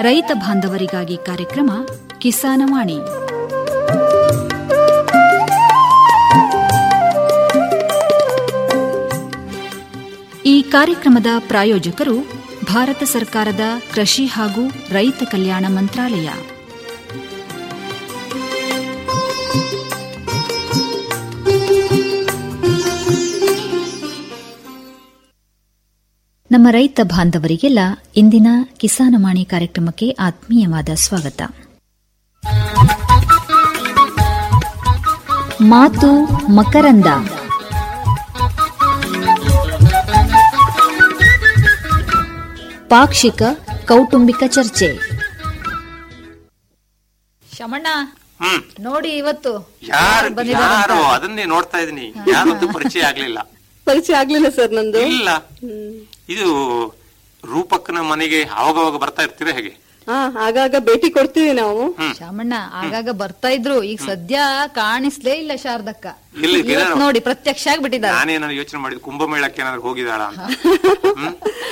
ರೈತ ಬಾಂಧವರಿಗಾಗಿ ಕಾರ್ಯಕ್ರಮ ಕಿಸಾನವಾಣಿ ಈ ಕಾರ್ಯಕ್ರಮದ ಪ್ರಾಯೋಜಕರು ಭಾರತ ಸರ್ಕಾರದ ಕೃಷಿ ಹಾಗೂ ರೈತ ಕಲ್ಯಾಣ ಮಂತ್ರಾಲಯ ನಮ್ಮ ರೈತ ಬಾಂಧವರಿಗೆಲ್ಲ ಇಂದಿನ ಕಿಸಾನವಾಣಿ ಕಾರ್ಯಕ್ರಮಕ್ಕೆ ಆತ್ಮೀಯವಾದ ಸ್ವಾಗತ ಮಾತು ಮಕರಂದ ಪಾಕ್ಷಿಕ ಕೌಟುಂಬಿಕ ಚರ್ಚೆ ಶಮಣ್ಣ ಹ್ಮ್ ನೋಡಿ ಇವತ್ತು ಯಾರು ಬಂದಿದ್ದಾರೆ ಅಂತ. ಯಾರು ಅದನ್ನೇ ನೋಡ್ತಾ ಇದೀನಿ ಯಾರೊಂದು ಪರಿಚಯ ಆಗ್ಲಿಲ್ಲ ಪರಿಚಯ ಆಗ್ಲಿಲ್ಲ ಸರ್ ನಂದು ಇಲ್ಲ ಇದು ರೂಪಕ್ಕನ ಮನೆಗೆ ಅವಾಗವಾಗ ಬರ್ತಾ ಇರ್ತೀರಾ ಹೇಗೆ ಹಾ ಆಗಾಗ ಭೇಟಿ ಕೊಡ್ತೀವಿ ನಾವು ಶಾಮಣ್ಣ ಆಗಾಗ ಬರ್ತಾ ಇದ್ರು ಈಗ ಸದ್ಯ ಕಾಣಿಸ್ಲೇ ಇಲ್ಲ ಶಾರದಕ್ಕ ಇಲ್ಲ, ಇವತ್ತು ಏನಾರು- ನೋಡಿ ಪ್ರತ್ಯಕ್ಷ ಆಗ್ಬಿಟ್ಟಿದ್ದಾರೆ ನಾನೇನಾದ್ರು ಯೋಚನೆ ಮಾಡಿದ್ ಕುಂಭಮೇಳಕ್ಕೆ ಏನಾದ್ರು ಹೋಗಿದಾಳ ಅಂತ ಹ್ಮ್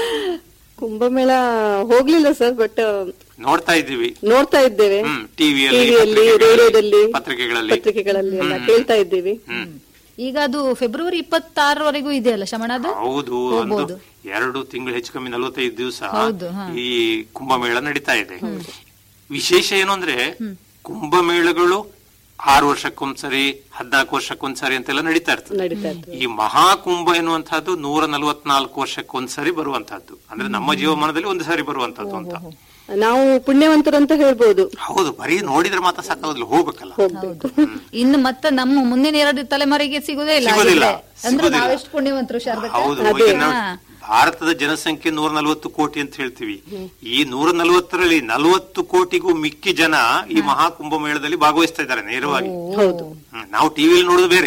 ಕುಂಭಮೇಳ ಹೋಗ್ಲಿಲ್ಲ ಸರ್ ಬಟ್ ನೋಡ್ತಾ ಇದ್ದೀವಿ ನೋಡ್ತಾ ಇದ್ದೇವೆ ಹ್ಮ್ ಟಿವಿಯಲ್ಲಿ ಟಿವಿಯಲ್ಲಿ ರೇಡಿಯೋದಲ್ಲಿ ಪತ್ರಿಕೆಗಳಲ್ಲಿ ಪತ್ರಿಕೆಗಳಲ್ಲಿ ಎಲ್ಲ ಕೇಳ್ತಾ ಇದ್ದೀವಿ ಹ್ಮ್ ಈಗ ಅದು ಫೆಬ್ರವರಿ ಇಪ್ಪತ್ತಾರವರೆಗೂ ಇದೆಯಲ್ಲ ಶಮಣ ಅದು ಹೌದು ಒಂದು ಎರಡು ತಿಂಗಳು ಹೆಚ್ಚು ಕಮ್ಮಿ ನಲವತ್ತೈದು ದಿವಸ ಹೌದು, ಹಾ. ಈ ಕುಂಭಮೇಳ ನಡೀತಾ ಇದೆ ವಿಶೇಷ ಏನು ಅಂದ್ರೆ ಕುಂಭಮೇಳಗಳು ಆರು ವರ್ಷಕ್ಕೊಂದ್ಸರಿ ಹದ್ನಾಲ್ಕು ವರ್ಷಕ್ಕೊಂದ್ಸರಿ ಅಂತೆಲ್ಲ ನಡೀತಾ ಇರ್ತದೆ ನಡೀತಾ ಇತ್ತು ಈ ಮಹಾಕುಂಭ ಎನ್ನುವಂತಹದ್ದು ನೂರ ನಲವತ್ನಾಲ್ಕು ವರ್ಷಕ್ಕೊಂದ್ಸರಿ ಬರುವಂತಹದ್ದು ಅಂದ್ರೆ ನಮ್ಮ ಜೀವಮಾನದಲ್ಲಿ ಒಂದು ಸಾರಿ ಬರುವಂತಹದ್ದು ಅಂತ ನಾವು ಪುಣ್ಯವಂತರು ಅಂತ ಹೇಳ್ಬೋದು ಹೌದು ಬರೀ ನೋಡಿದ್ರೆ ಮಾತ್ರ ಸಾಕಾಗೋದಿಲ್ಲ ಹೋಗ್ಬೇಕಲ್ಲ ಹೋಗ್ಬೇಕು ಇನ್ನು ಮತ್ತೆ ನಮ್ಮ ಮುಂದಿನ ಎರಡು ತಲೆಮಾರಿಗೆ ಸಿಗುದೇ ಇಲ್ಲ ಸಿಗೋದಿಲ್ಲ, ಹಾಗಿದ್ರೆ. ಅಂದ್ರೆ ಸಿಗೋದಿಲ್ಲ. ನಾವೆಷ್ಟು ಪುಣ್ಯವಂತರು ಶಾರದಕ್ಕ ಹೌದು ಈಗ ನಾವು ಭಾರತದ ಜನಸಂಖ್ಯೆ ನೂರ ನಲವತ್ತು ಕೋಟಿ ಅಂತ ಹೇಳ್ತೀವಿ ಈ ನೂರ ನಲವತ್ತರಲ್ಲಿ ನಲವತ್ತು ಕೋಟಿಗೂ ಮಿಕ್ಕಿ ಜನ ಈ ಮಹಾಕುಂಭ ಮೇಳದಲ್ಲಿ ಭಾಗವಹಿಸ್ತಾ ಇದ್ದಾರೆ ನೇರವಾಗಿ ಹೌದು ಹ್ಮ್, ನಾವು ಟಿವಿಯಲ್ಲಿ ನೋಡೋದು ಬೇರೆ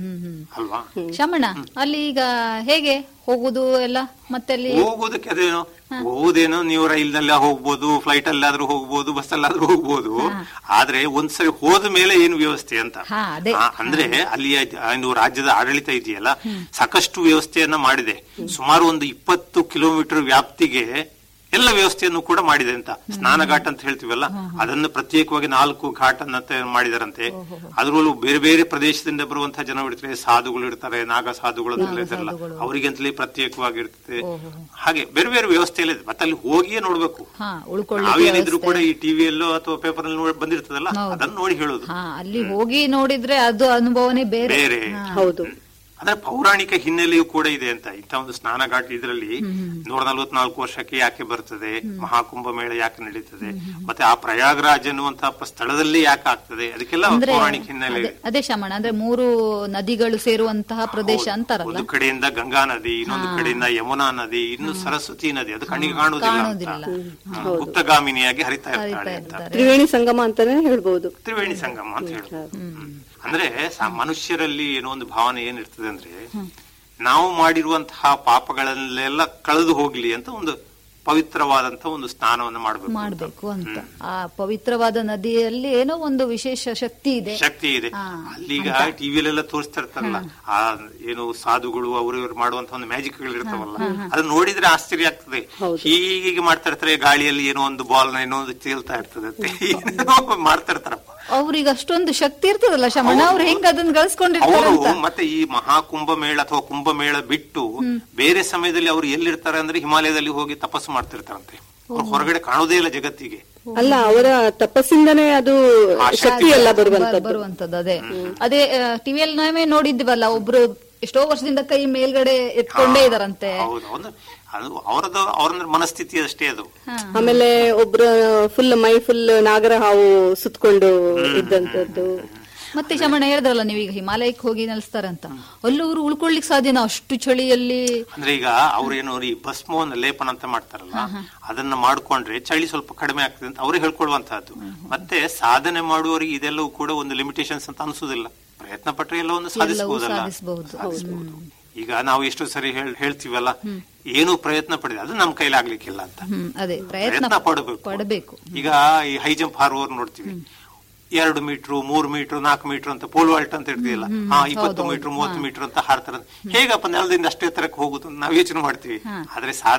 ಅಲ್ವಾ ಶಮಣ್ಣ ಅಲ್ಲಿ ಈಗ ಹೇಗೆ ಹೋಗುದು ಎಲ್ಲ ಮತ್ತೆ ಅಲ್ಲಿ ಹೋಗೋದಕ್ಕೆ ಅದೇನೋ ಹೋಗುದೇನೋ ನೀವು ರೈಲ್ನೆಲ್ಲ ಹೋಗ್ಬೋದು ಫ್ಲೈಟ್ ಅಲ್ಲಾದ್ರೂ ಹೋಗ್ಬೋದು ಬಸ್ ಅಲ್ಲಾದ್ರೂ ಹೋಗ್ಬೋದು ಆದ್ರೆ ಒಂದ್ಸರಿ ಹೋದ ಮೇಲೆ ಏನು ವ್ಯವಸ್ಥೆ ಅಂತ ಹಾ, ಅದೇ. ಆ, ಅಂದ್ರೆ ಅಲ್ಲಿಯ ಜ- ಒಂದು ರಾಜ್ಯದ ಆಡಳಿತ ಇದೆಯಲ್ಲ ಸಾಕಷ್ಟು ವ್ಯವಸ್ಥೆಯನ್ನ ಮಾಡಿದೆ ಸುಮಾರು ಒಂದು ಇಪ್ಪತ್ತು ಕಿಲೋಮೀಟರ್ ವ್ಯಾಪ್ತಿಗೆ ಎಲ್ಲ ವ್ಯವಸ್ಥೆಯನ್ನು ಕೂಡ ಮಾಡಿದೆ ಅಂತ ಸ್ನಾನ ಘಾಟ್ ಅಂತ ಹೇಳ್ತೀವಲ್ಲ ಅದನ್ನು ಪ್ರತ್ಯೇಕವಾಗಿ ನಾಲ್ಕು ಘಾಟ್ ಅನ್ನಂತೆ ಮಾಡಿದಾರಂತೆ ಅದರಲ್ಲೂ ಬೇರೆ ಬೇರೆ ಪ್ರದೇಶದಿಂದ ಬರುವಂತಹ ಜನ ಇರ್ತಾರೆ ಸಾಧುಗಳು ಇರ್ತಾರೆ ನಾಗ ಸಾಧುಗಳು ಅಂತೆಲ್ಲ ಇರ್ತಾರಲ್ಲ ಅವರಿಗಂತಲೇ ಪ್ರತ್ಯೇಕವಾಗಿ ಇರ್ತದೆ ಹಾಗೆ ಬೇರೆ ಬೇರೆ ವ್ಯವಸ್ಥೆ ಎಲ್ಲ ಇದೆ ಮತ್ತೆ ಅಲ್ಲಿ ಹೋಗಿಯೇ ನೋಡ್ಬೇಕು ಹಾ ಉಳ್ಕೊಳ್ಳಿ ನಾವೇನಿದ್ರು ಕೂಡ ಈ ಟಿವಿಯಲ್ಲೋ ಅಥವಾ ಪೇಪರ್ ಅಲ್ಲಿ ನೋಡಿ ಬಂದಿರ್ತದಲ್ಲ ಅದನ್ನ ನೋಡಿ ಹೇಳೋದು ಹಾ ಅಲ್ಲಿ ಹೋಗಿ ನೋಡಿದ್ರೆ ಅದು ಅನುಭವನೇ ಬೇರೆ ಬೇರೆ ಹೌದು ಅಂದ್ರೆ ಪೌರಾಣಿಕ ಹಿನ್ನೆಲೆಯೂ ಕೂಡ ಇದೆ ಅಂತ ಇಂಥ ಒಂದು ಸ್ನಾನ ಘಾಟ್ ಇದರಲ್ಲಿ ನೂರ ನಲ್ವತ್ನಾಲ್ಕು ವರ್ಷಕ್ಕೆ ಯಾಕೆ ಬರ್ತದೆ ಮಹಾಕುಂಭ ಮೇಳ ಯಾಕೆ ನಡೀತದೆ ಮತ್ತೆ ಆ ಪ್ರಯಾಗ್ರಾಜ್ ಅನ್ನುವಂತಹ ಪ- ಸ್ಥಳದಲ್ಲಿ ಯಾಕೆ ಆಗ್ತದೆ ಅದಕ್ಕೆಲ್ಲ ಅಂದ್ರೆ ಪೌರಾಣಿಕ ಹಿನ್ನೆಲೆ ಅದೇ- ಇದೆ ಅದೇ ಶಮಣ ಅಂದ್ರೆ ಮೂರು ನದಿಗಳು ಸೇರುವಂತಹ ಪ್ರದೇಶ ಅಂತಾರಲ್ಲ ಒಂದು ಕಡೆಯಿಂದ ಗಂಗಾ ನದಿ ಇನ್ನೊಂದು ಕಡೆಯಿಂದ ಯಮುನಾ ನದಿ ಇನ್ನು ಸರಸ್ವತಿ ನದಿ ಅದು ಕಣ್ಣಿಗೆ ಕಾಣುವುದಿಲ್ಲ ಅಂತ ಕಾಣುವುದಿಲ್ಲ. ಹ್ಮ್. ಗುಪ್ತಗಾಮಿನಿಯಾಗಿ ಹರಿತಾ ಇರ್ತಾಳೆ ಅಂತ ಇರ್ತಾರೆ. ತ್ರಿವೇಣಿ ಸಂಗಮ ಅಂತಾನೆ ಹೇಳ್ಬೋದು ತ್ರಿವೇಣಿ ಸಂಗಮ ಅಂತ ಹೇಳುದು ಅಂದ್ರೆ ಸ- ಮನುಷ್ಯರಲ್ಲಿ ಏನೋ ಒಂದು ಭಾವನೆ ಏನಿರ್ತದೆ ಅಂದ್ರೆ ನಾವು ಮಾಡಿರುವಂತಹ ಪಾಪಗಳನ್ನೆಲ್ಲ ಕಳೆದು ಹೋಗ್ಲಿ ಅಂತ ಒಂದು ಪವಿತ್ರವಾದಂತಹ ಒಂದು ಸ್ನಾನವನ್ನು ಮಾಡಬೇಕು ಮಾಡ್ಬೇಕು ಅಂತ ಆ ಪವಿತ್ರವಾದ ನದಿಯಲ್ಲಿ ಏನೋ ಒಂದು ವಿಶೇಷ ಶಕ್ತಿ ಇದೆ ಶಕ್ತಿ ಇದೆ ಅಲ್ಲೀಗ ಟಿವಿಲೆಲ್ಲ ತೋರಿಸ್ತಾ ಇರ್ತಾರಲ್ಲ ಆ ಏನು ಸಾಧುಗಳು ಅವರು ಇವರು ಮಾಡುವಂತ ಒಂದು ಮ್ಯಾಜಿಕ್ ಗಳು ಇರ್ತಾವಲ್ಲ ಅದನ್ನ ನೋಡಿದ್ರೆ ಆಶ್ಚರ್ಯ ಆಗ್ತದೆ ಹೀಗೆ ಮಾಡ್ತಾ ಇರ್ತಾರೆ ಗಾಳಿಯಲ್ಲಿ ಏನೋ ಒಂದು ಬಾಲ್ ನ ಏನೋ ಒಂದು ತೇಲ್ತಾ ಇರ್ತದೆ ಅಂತ ಏನೋ ಮಾಡ್ತಾ ಇರ್ತಾರಪ್ಪ ಅವ್ರಿಗೆ ಅಷ್ಟೊಂದು ಶಕ್ತಿ ಇರ್ತದಲ್ಲ ಶಮಣ ಅವ್ರು ಹೆಂಗ್ ಅದನ್ನ ಗಳಿಸ್ಕೊಂಡಿರ್ತಾರೆ ಅವರು ಅಂತ ಮತ್ತೆ ಈ ಮಹಾಕುಂಭ ಮೇಳ ಅಥವಾ ಕುಂಭಮೇಳ ಬಿಟ್ಟು ಬೇರೆ ಸಮಯದಲ್ಲಿ ಅವರು ಎಲ್ಲಿರ್ತಾರೆ ಅಂದ್ರೆ ಹಿಮಾಲಯದಲ್ಲಿ ಹೋಗಿ ತಪಸ್ಸು ಮಾಡ್ತಿರ್ತಾರಂತೆ ಅವ್ರು ಹೊರಗಡೆ ಕಾಣೋದೇ ಇಲ್ಲ ಜಗತ್ತಿಗೆ ಅಲ್ಲ ಅವರ ತಪಸ್ಸಿಂದನೇ ಅದು ಶಕ್ತಿ ಎಲ್ಲ ಬರುವಂತದ್ದು ಬರುವಂತದ್ದು ಅದೇ ಅದೇ ಟಿವಿಯಲ್ಲಿ ನಾವೇ ನೋಡಿದ್ವಲ್ಲ ಒಬ್ರು ಎಷ್ಟೋ ವರ್ಷದಿಂದ ಕೈ ಮೇಲ್ಗಡೆ ಎತ್ಕೊಂಡೇ ಇದಾರಂತೆ ಹೌದು ಹೌದು ಅದು ಅವರದ್ದು ಅವರ ಮನಸ್ಥಿತಿ ಅಷ್ಟೇ ಅದು ಆಮೇಲೆ ಒಬ್ರ ಫುಲ್ ಮೈ ಫುಲ್ ನಾಗರ ಹಾವು ಸುತ್ಕೊಂಡು ಇದ್ದಂತದ್ದು ಮತ್ತೆ ಶಮಣ ಹೇಳಿದ್ರಲ್ಲ ನೀವೀಗ ಹಿಮಾಲಯಕ್ಕೆ ಹೋಗಿ ನೆಲೆಸ್ತಾರೆ ಅಂತ ಅಲ್ಲೂ ಅವ್ರು ಉಳ್ಕೊಳ್ಲಿಕ್ಕೆ ಸಾಧ್ಯನಾ ಅಷ್ಟು ಚಳಿಯಲ್ಲಿ ಅಂದ್ರೆ ಈಗ ಅವ್ರೇನು ಈ ಭಸ್ಮವನ್ನು ಲೇಪನ ಅಂತ ಮಾಡ್ತಾರಲ್ಲ ಅದನ್ನ ಮಾಡ್ಕೊಂಡ್ರೆ ಚಳಿ ಸ್ವಲ್ಪ ಕಡಿಮೆ ಆಗ್ತದೆ ಅಂತ ಅವರೇ ಹೇಳ್ಕೊಳ್ಳುವಂತಹದ್ದು ಮತ್ತೆ ಸಾಧನೆ ಮಾಡುವವರಿಗೆ ಇದೆಲ್ಲವೂ ಕೂಡ ಒಂದು ಲಿಮಿಟೇಷನ್ಸ್ ಅಂತ ಅನ್ಸುದಿಲ್ಲ ಪ್ರಯತ್ನ ಪಟ್ಟರೆ ಎಲ್ಲ ಒಂದು ಸಾಧಿಸಬಹುದಲ್ಲ ಸಾಧಿಸಬಹುದು ಸಾಧಿಸಬಹುದು ಈಗ ನಾವು ಎಷ್ಟು ಸರಿ ಹೇಳ್- ಹೇಳ್ತೀವಲ್ಲ ಏನು ಪ್ರಯತ್ನ ಪಡಿದೆ ಅದು ನಮ್ಮ ಕೈಲಾಗ್ಲಿಕ್ಕಿಲ್ಲ ಅಂತ ಹ್ಮ್ ಅದೇ ಪ್ರಯತ್ನ ಪ್ರಯತ್ನ ಪಡಬೇಕು ಪಡಬೇಕು ಈಗ ಈ ಹೈ ಜಂಪ್ ಹಾರುವವ್ರು ನೋಡ್ತೀವಿ ಎರಡು ಮೀಟರ್ ಮೂರ್ ಮೀಟರ್ ನಾಲ್ಕು ಮೀಟರ್ ಅಂತ ಪೋಲ್ ವಾಲ್ಟ್ ಅಂತ ಇರ್ತೀಯಲ್ಲ ಹಾ ಇಪ್ಪತ್ತು ಮೀಟರ್ ಮೂವತ್ತು ಮೀಟರ್ ಅಂತ ಹಾರ್ತಾರ ಹೇಗಪ್ಪ ನೆಲದಿಂದ ಅಷ್ಟೇ ತರಕ್ಕೆ ಹೋಗುದು ಅಂತ ನಾವ್ ಯೋಚನೆ ಮಾಡ್ತೀವಿ ಆದ್ರೆ ಸಾಧನೆ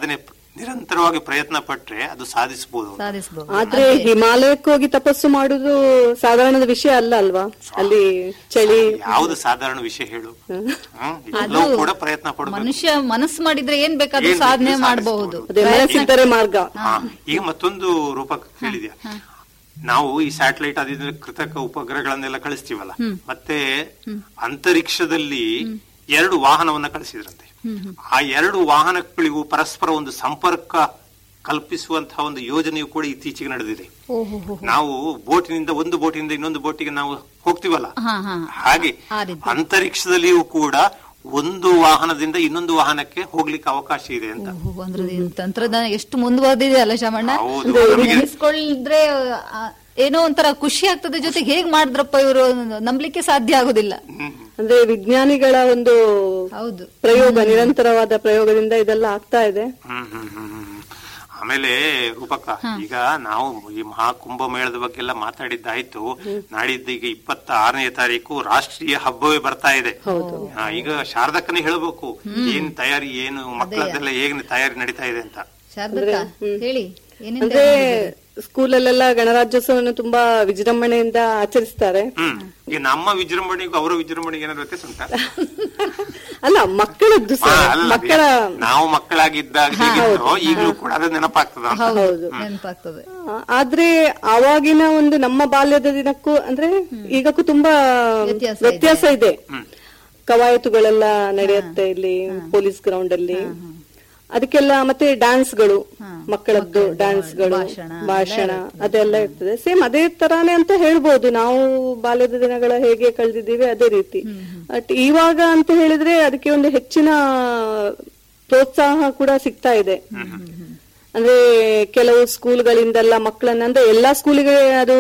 ನಿರಂತರವಾಗಿ ಪ್ರಯತ್ನ ಪಟ್ರೆ ಅದು ಸಾಧಿಸಬಹುದು ಸಾಧಿಸಬಹುದು ಆದ್ರೆ ಹಿಮಾಲಯಕ್ಕೆ ಹೋಗಿ ತಪಸ್ಸು ಮಾಡುದು ಸಾಧಾರಣದ ವಿಷಯ ಅಲ್ಲ ಅಲ್ವಾ ಅಲ್ಲಿ ಚಳಿ ಯಾವುದು ಸಾಧಾರಣ ವಿಷಯ ಹೇಳು ಹ್ಮ್? ಎಲ್ಲವೂ ಕೂಡ ಪ್ರಯತ್ನ ಪಡಬೇಕು ಮನುಷ್ಯ ಮನಸ್ಸು ಮಾಡಿದ್ರೆ ಏನ್ ಬೇಕಾದ್ರೂ ಏನ್ ಸಾಧನೆ ಬೇಕಾದ್ರೂ ಮಾಡಬಹುದು ಅದೇ ಮನಸ್ಸಿದ್ದರೆ ಮಾರ್ಗ ಹಾ, ಈಗ ಮತ್ತೊಂದು ರೂಪ ಹೇಳಿದ್ಯಾ ನಾವು ಈ ಸ್ಯಾಟಲೈಟ್ ಅದಿದ್ರೆ ಕೃತಕ ಉಪಗ್ರಹಗಳನ್ನೆಲ್ಲ ಕಳಿಸ್ತೀವಲ್ಲ ಮತ್ತೆ ಅಂತರಿಕ್ಷದಲ್ಲಿ ಎರಡು ವಾಹನವನ್ನ ಕಳಿಸಿದ್ರಂತೆ ಆ ಎರಡು ವಾಹನಗಳಿಗೂ ಪರಸ್ಪರ ಒಂದು ಸಂಪರ್ಕ ಕಲ್ಪಿಸುವಂತಹ ಒಂದು ಯೋಜನೆಯು ಕೂಡ ಇತ್ತೀಚೆಗೆ ನಡೆದಿದೆ ಓಹೋ ನಾವು ಬೋಟಿನಿಂದ ಒಂದು ಬೋಟಿನಿಂದ ಇನ್ನೊಂದು ಬೋಟಿಗೆ ನಾವು ಹೋಗ್ತೀವಲ್ಲ ಹಾ ಹಾ ಹಾಗೆ ಆ ರೀತಿ. ಅಂತರಿಕ್ಷದಲ್ಲಿಯೂ ಕೂಡ ಒಂದು ವಾಹನದಿಂದ ಇನ್ನೊಂದು ವಾಹನಕ್ಕೆ ಹೋಗ್ಲಿಕ್ಕೆ ಅವಕಾಶ ಇದೆ ಅಂತ ಓಹೋ, ಅಂದ್ರೆ ಈ ತಂತ್ರಜ್ಞಾನ ಎಷ್ಟು ಮುಂದುವರೆದಿದೆ ಅಲ್ಲ ಶಾಮಣ್ಣ ಹೌದು ನಮಗೆ ನೆನೆಸ್ಕೊಳ್ದ್ರೆ ಆ, ಏನೋ ಒಂಥರ ಖುಷಿ ಆಗ್ತದೆ ಜೊತೆಗೆ ಹೇಗ್ ಮಾಡಿದ್ರಪ್ಪ ಇವರು ನಂಬಲಿಕ್ಕೆ ಸಾಧ್ಯ ಆಗುದಿಲ್ಲ ಹ್ಮ್. ಅಂದ್ರೆ ವಿಜ್ಞಾನಿಗಳ ಒಂದು ಹೌದು ಪ್ರಯೋಗ ನಿರಂತರವಾದ ಪ್ರಯೋಗದಿಂದ ಇದೆಲ್ಲ ಆಗ್ತಾ ಇದೆ ಹ್ಮ್ ಹ್ಮ್ ಹ್ಮ್ ಹ್ಮ್. ಆಮೇಲೆ ರೂಪಕ ಈಗ ನಾವು ಈ ಮಹಾಕುಂಭ ಮೇಳದ ಬಗ್ಗೆ ಎಲ್ಲ ಮಾತಾಡಿದ್ದಾಯ್ತು ನಾಡಿದ್ದು ಈಗ ಇಪ್ಪತ್ತ ಆರನೇ ತಾರೀಕು ರಾಷ್ಟ್ರೀಯ ಹಬ್ಬವೇ ಬರ್ತಾ ಇದೆ ಆ, ಈಗ ಶಾರದಕ್ಕನೇ ಹೇಳ್ಬೇಕು ಏನ್ ತಯಾರಿ ಏನು ಮಕ್ಕಳದೆಲ್ಲ ಹೇಗೆ ತಯಾರಿ ನಡೀತಾ ಇದೆ ಅಂತ ಶಾರದಕ್ಕ ಹೇಳಿ ಏನೇನ್ ಅಂದ್ರೆ ಸ್ಕೂಲಲ್ಲೆಲ್ಲ ಗಣರಾಜ್ಯೋತ್ಸವವನ್ನು ತುಂಬಾ ವಿಜೃಂಭಣೆಯಿಂದ ಆಚರಿಸ್ತಾರೆ ಹ್ಮ್ ಈಗ ನಮ್ಮ ವಿಜೃಂಭಣೆಗೂ ಅವರ ವಿಜೃಂಭಣೆಗೆ ಏನಾದ್ರು ವ್ಯತ್ಯಾಸ ಉಂಟಾ ಅಲ್ಲ ಮಕ್ಕಳದ್ದು ಆ, ಸರ್ ಅಲ್ಲ ಮಕ್ಕಳ ನಾವು ಮಕ್ಕಳಾಗಿದ್ದಾಗ ಹೇಗಿದ್ದೋ ಈಗಲೂ ಕೂಡ ಅದು ನೆನಪಾಗ್ತದ ಅಂತ ಹೌದು ನೆನಪಾಗ್ತದೆ ಆ, ಆದ್ರೆ ಆವಾಗಿನ ಒಂದು ನಮ್ಮ ಬಾಲ್ಯದ ದಿನಕ್ಕೂ ಅಂದ್ರೆ ಈಗಕ್ಕೂ ತುಂಬಾ ವ್ಯತ್ಯಾಸ ಇದೆ. ವ್ಯತ್ಯಾಸ ಇದೆ ಕವಾಯತುಗಳೆಲ್ಲ ನಡೆಯುತ್ತೆ ಇಲ್ಲಿ ಪೊಲೀಸ್ ಗ್ರೌಂಡ್ ಅಲ್ಲಿ ಅದಕ್ಕೆಲ್ಲ ಮತ್ತೆ ಡ್ಯಾನ್ಸ್ಗಳು ಮಕ್ಕಳದ್ದು ಡ್ಯಾನ್ಸ್ಗಳು ಭಾಷಣ ಭಾಷಣ ಅದೆಲ್ಲ ಇರ್ತದೆ ಸೇಮ್ ಅದೇ ತರಾನೇ ಅಂತ ಹೇಳ್ಬೋದು ನಾವು ಬಾಲ್ಯದ ದಿನಗಳ ಹೇಗೆ ಕಳೆದಿದ್ದೀವಿ ಅದೇ ರೀತಿ ಬಟ್ ಇವಾಗ ಅಂತ ಹೇಳಿದ್ರೆ ಅದಕ್ಕೆ ಒಂದು ಹೆಚ್ಚಿನ ಪ್ರೋತ್ಸಾಹ ಕೂಡ ಸಿಗ್ತಾ ಇದೆ ಅಂದ್ರೆ ಕೆಲವು ಸ್ಕೂಲ್ಗಳಿಂದೆಲ್ಲ ಮಕ್ಕಳನ್ನ ಅಂದ್ರೆ ಎಲ್ಲಾ ಸ್ಕೂಲಿಗೆ ಅದು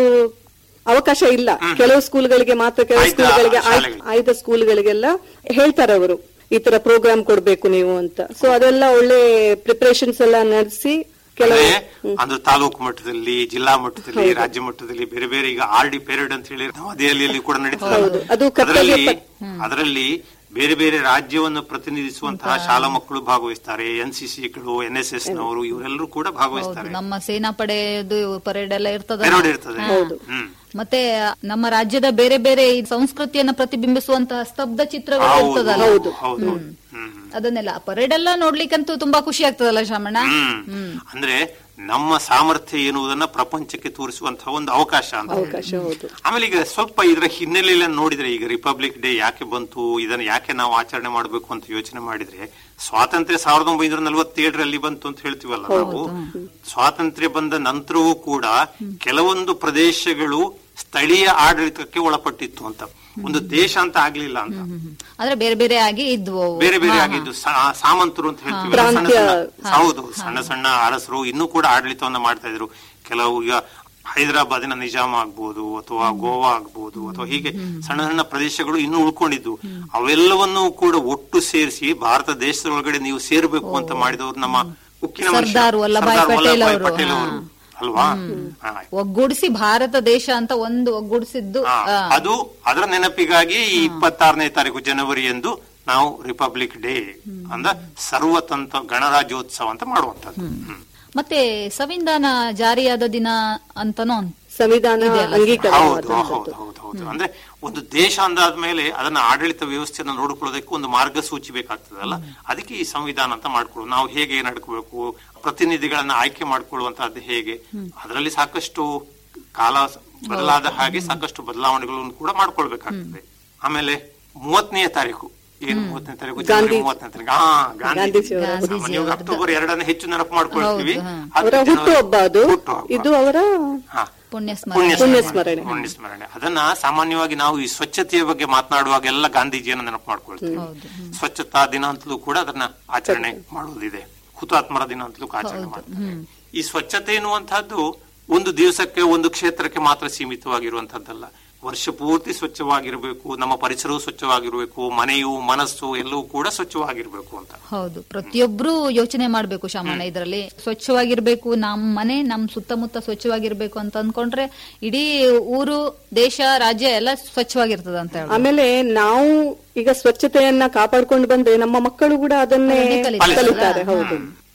ಅವಕಾಶ ಇಲ್ಲ ಕೆಲವು ಸ್ಕೂಲ್ಗಳಿಗೆ ಮಾತ್ರ ಕೆಲವು ಆಯ್ದ ಸ್ಕೂಲ್ಗಳಿಗೆ ಆಯ್- ಶಾಲೆಗಳಿಗೆ. ಆಯ್ದ ಸ್ಕೂಲ್ಗಳಿಗೆಲ್ಲ ಹೇಳ್ತಾರೆ ಅವರು ಈ ತರ ಪ್ರೋಗ್ರಾಮ್ ಕೊಡ್ಬೇಕು ನೀವು ಅಂತ ಸೊ ಅದೆಲ್ಲ ಒಳ್ಳೆ ಪ್ರಿಪರೇಷನ್ಸ್ ಎಲ್ಲ ನಡೆಸಿ ಕೆಲವು ಅಂದ್ರೆ ಅಂದ್ರೆ ತಾಲೂಕು ಮಟ್ಟದಲ್ಲಿ ಜಿಲ್ಲಾ ಮಟ್ಟದಲ್ಲಿ ರಾಜ್ಯ ಮಟ್ಟದಲ್ಲಿ ಬೇರೆ ಬೇರೆ ಈಗ ಆರ್ ಡಿ ಪೇರಿಯಡ್ ಅಂತ ಹೇಳಿ ನವದೆಹಲಿಯಲ್ಲಿ ಕೂಡ ನಡೀತದೆ ಅದು ಕರ್ತವ್ಯ ಅದರಲ್ಲಿ ಅದರಲ್ಲಿ ಬೇರೆ ಬೇರೆ ರಾಜ್ಯವನ್ನು ಪ್ರತಿನಿಧಿಸುವಂತಹ ಶಾಲಾ ಮಕ್ಕಳು ಭಾಗವಹಿಸ್ತಾರೆ ಎನ್ ಸಿ ಸಿಗಳು ಎನ್ ಎಸ್ ಎಸ್ ನವರು ಇವರೆಲ್ಲರೂ ಕೂಡ ಭಾಗವಹಿಸ್ತಾರೆ ನಮ್ಮ ಸೇನಾ ಪಡೆದು ಪರೇಡ್ ಎಲ್ಲ ಇರ್ತದ ಪೆರೋಡ್ ಇರ್ತದೆ ಹ್ಮ್ ಮತ್ತೆ ನಮ್ಮ ರಾಜ್ಯದ ಬೇರೆ ಬೇರೆ ಈ ಸಂಸ್ಕೃತಿಯನ್ನ ಪ್ರತಿಬಿಂಬಿಸುವಂತಹ ಸ್ತಬ್ಧ ಚಿತ್ರಗಳು ಹೌದು ಇರ್ತದಲ್ಲ ಹೌದು ಹೌದು ಹ್ಮ್ ಹ್ಮ್. ಅದನ್ನೆಲ್ಲ ಪರೇಡ್ ಎಲ್ಲ ನೋಡ್ಲಿಕ್ಕಂತೂ ತುಂಬಾ ಖುಷಿ ಆಗ್ತದಲ್ಲ ಶಾಮಣ್ಣ ಹ್ಮ್ ಅಂದ್ರೆ ನಮ್ಮ ಸಾಮರ್ಥ್ಯ ಎನ್ನುವುದನ್ನ ಪ್ರಪಂಚಕ್ಕೆ ತೋರಿಸುವಂತಹ ಒಂದು ಅವಕಾಶ ಅಂತ ಹೇಳಿ. ಅವಕಾಶ ಹೌದು ಆಮೇಲೆ ಈಗ ಸ್ವಲ್ಪ ಇದರ ಹಿನ್ನೆಲೆಯಲ್ಲಿ ನೋಡಿದ್ರೆ ಈಗ ರಿಪಬ್ಲಿಕ್ ಡೇ ಯಾಕೆ ಬಂತು ಇದನ್ನ ಯಾಕೆ ನಾವು ಆಚರಣೆ ಮಾಡಬೇಕು ಅಂತ ಯೋಚನೆ ಮಾಡಿದ್ರೆ ಸ್ವಾತಂತ್ರ್ಯ ಸಾವಿರದ ಒಂಬೈನೂರ ನಲವತ್ತೇಳರಲ್ಲಿ ಬಂತು ಅಂತ ಹೇಳ್ತೀವಲ್ಲ ನಾವು ಸ್ವಾತಂತ್ರ್ಯ ಬಂದ ನಂತರವೂ ಕೂಡ ಕೆಲವೊಂದು ಪ್ರದೇಶಗಳು ಸ್ಥಳೀಯ ಆಡಳಿತಕ್ಕೆ ಒಳಪಟ್ಟಿತ್ತು ಅಂತ ಒಂದು ದೇಶ ಅಂತ ಆಗ್ಲಿಲ್ಲ ಅಂತ ಆದ್ರೆ ಬೇರೆ ಬೇರೆ ಆಗಿ ಇದ್ವು ಅವು. ಬೇರೆ ಬೇರೆ ಆಗಿದ್ದು ಸಾ- ಸಾಮಂತರು ಅಂತ ಹೇಳ್ತೀವಿ ಸಣ್ಣ ಸಣ್ಣ ಹೌದು ಸಣ್ಣ ಸಣ್ಣ ಅರಸರು ಇನ್ನೂ ಕೂಡ ಆಡಳಿತವನ್ನ ಮಾಡ್ತಾ ಇದ್ರು ಕೆಲವು ಈಗ ಹೈದರಾಬಾದಿನ ನಿಜಾಮ ಆಗ್ಬೋದು ಅಥವಾ ಗೋವಾ ಆಗ್ಬೋದು ಅಥವಾ ಹೀಗೆ ಸಣ್ಣ ಸಣ್ಣ ಪ್ರದೇಶಗಳು ಇನ್ನೂ ಉಳ್ಕೊಂಡಿದ್ದು ಅವೆಲ್ಲವನ್ನೂ ಕೂಡ ಒಟ್ಟು ಸೇರಿಸಿ ಭಾರತ ದೇಶದ ಒಳಗಡೆ ನೀವು ಸೇರ್ಬೇಕು ಅಂತ ಮಾಡಿದವರು ನಮ್ಮ ಉಕ್ಕಿನ ಮನುಷ್ಯ ಸರ್ದಾರ್ ವಲ್ಲಭಾಯ್ ಸರ್ದಾರ್ ಪಟೇಲ್ ವಲ್ಲಭಾಯ್ ಅವರು. ಪಟೇಲ್ ಅವರು ಅಲ್ವಾ ಹಾ. ಒಗ್ಗೂಡಿಸಿ ಭಾರತ ದೇಶ ಅಂತ ಒಂದು ಒಗ್ಗೂಡಿಸಿದ್ದು ಹಾ, ಆ, ಅದು ಅದರ ನೆನಪಿಗಾಗಿ ಈ ಇಪ್ಪತ್ತಾರನೇ ತಾರೀಕು ಜನವರಿ ಎಂದು ನಾವು ರಿಪಬ್ಲಿಕ್ ಡೇ ಅಂದ ಸರ್ವತಂತ್ರ ಗಣರಾಜ್ಯೋತ್ಸವ ಅಂತ ಮಾಡುವಂತದ್ದು ಹ್ಮ್. ಮತ್ತೆ ಸಂವಿಧಾನ ಜಾರಿಯಾದ ದಿನ ಅಂತನೂ ಅನ್- ಸಂವಿಧಾನ ಅಂಗೀಕಾರ ಹೌದು ಹೌದು ಹೌದು ಹೌದು ಅಂದ್ರೆ ಒಂದು ದೇಶ ಅಂದಾದ್ಮೇಲೆ ಅದನ್ನ ಆಡಳಿತ ವ್ಯವಸ್ಥೆಯನ್ನು ನೋಡಿಕೊಳ್ಳೋದಕ್ಕೆ ಒಂದು ಮಾರ್ಗಸೂಚಿ ಬೇಕಾಗ್ತದಲ್ಲ ಅದಕ್ಕೆ ಈ ಸಂವಿಧಾನ ಅಂತ ಮಾಡ್ಕೊಳ್ಳೋದು ನಾವು ಹೇಗೆ ನಡ್ಕೋಬೇಕು ಪ್ರತಿನಿಧಿಗಳನ್ನ ಆಯ್ಕೆ ಮಾಡ್ಕೊಳ್ಳುವಂತಹದ್ದು ಹೇಗೆ ಅದರಲ್ಲಿ ಸಾಕಷ್ಟು ಕಾಲ ಬದಲಾದ ಹಾಗೆ ಸಾಕಷ್ಟು ಬದಲಾವಣೆಗಳನ್ನು ಕೂಡ ಮಾಡ್ಕೊಳ್ಬೇಕಾಗ್ತದೆ ಆಮೇಲೆ ಮೂವತ್ತನೇ ತಾರೀಕು ಏನು ಮೂವತ್ತನೇ ತಾರೀಕು ಜನವರಿ ಮೂವತ್ತನೇ ತಾರೀಕು ಹಾ ಗಾಂಧಿ ಗಾಂಧೀಜಿಯವರ ಸಾಮಾನ್ಯವಾಗಿ ಅಕ್ಟೋಬರ್ ಎರಡನೇ ಹೆಚ್ಚು ನೆನಪು ಮಾಡ್ಕೊಳ್ತೀವಿ ಹೌದು, ಅದು ಅವರ ಜನವರಿ- ಹುಟ್ಟುಹಬ್ಬ ಅದು ಹುಟ್ಟುಹಬ್ಬ. ಇದು ಅವರ ಹಾ ಪುಣ್ಯ ಸ್ಮರಣೆ ಪುಣ್ಯ ಪುಣ್ಯ ಸ್ಮರಣೆ ಸ್ಮರಣೆ. ಪುಣ್ಯ ಸ್ಮರಣೆ ಅದನ್ನ ಸಾಮಾನ್ಯವಾಗಿ ನಾವು ಈ ಸ್ವಚ್ಛತೆಯ ಬಗ್ಗೆ ಮಾತನಾಡುವಾಗೆಲ್ಲ ಗಾಂಧೀಜಿಯನ್ನ ನೆನಪು ಮಾಡ್ಕೊಳ್ತೀವಿ ಸ್ವಚ್ಛತಾ ದಿನ ಅಂತಲೂ ಕೂಡ ಅದನ್ನ ಆಚರಣೆ ಮಾಡುವುದಿದೆ ಹುತಾತ್ಮರ ದಿನ ಅಂತಲೂ ಆಚರಣೆ ಮಾಡ್ತಾರೆ ಈ ಸ್ವಚ್ಛತೆ ಎನ್ನುವಂತಹದ್ದು ಒಂದು ದಿವಸಕ್ಕೆ ಒಂದು ಕ್ಷೇತ್ರಕ್ಕೆ ಮಾತ್ರ ಸೀಮಿತವಾಗಿರುವಂತಹದ್ದಲ್ಲ ವರ್ಷ ಪೂರ್ತಿ ಸ್ವಚ್ಛವಾಗಿರಬೇಕು ನಮ್ಮ ಪರಿಸರವು ಸ್ವಚ್ಛವಾಗಿರಬೇಕು ಮನೆಯು ಮನಸ್ಸು ಎಲ್ಲವೂ ಕೂಡ ಸ್ವಚ್ಛವಾಗಿರ್ಬೇಕು ಅಂತ ಹೌದು ಪ್ರತಿಯೊಬ್ರು ಯೋಚನೆ ಮಾಡ್ಬೇಕು ಶಾಮಣ್ಣ ಇದರಲ್ಲಿ ಸ್ವಚ್ಛವಾಗಿರ್ಬೇಕು ನಮ್ ಮನೆ ನಮ್ ಸುತ್ತಮುತ್ತ ಸ್ವಚ್ಛವಾಗಿರ್ಬೇಕು ಅಂತ ಅಂದ್ಕೊಂಡ್ರೆ ಇಡೀ ಊರು ದೇಶ ರಾಜ್ಯ ಎಲ್ಲ ಸ್ವಚ್ಛವಾಗಿರ್ತದ ಅಂತ ಹೇಳಿ ಆಮೇಲೆ ನಾವು ಈಗ ಸ್ವಚ್ಛತೆಯನ್ನ ಕಾಪಾಡ್ಕೊಂಡು ಬಂದ್ರೆ ನಮ್ಮ ಮಕ್ಕಳು ಕೂಡ ಅದನ್ನೇ ಅದನ್ನೇ ಕಲಿತಾರೆ. ಕಲಿತಾರೆ ಹೌದು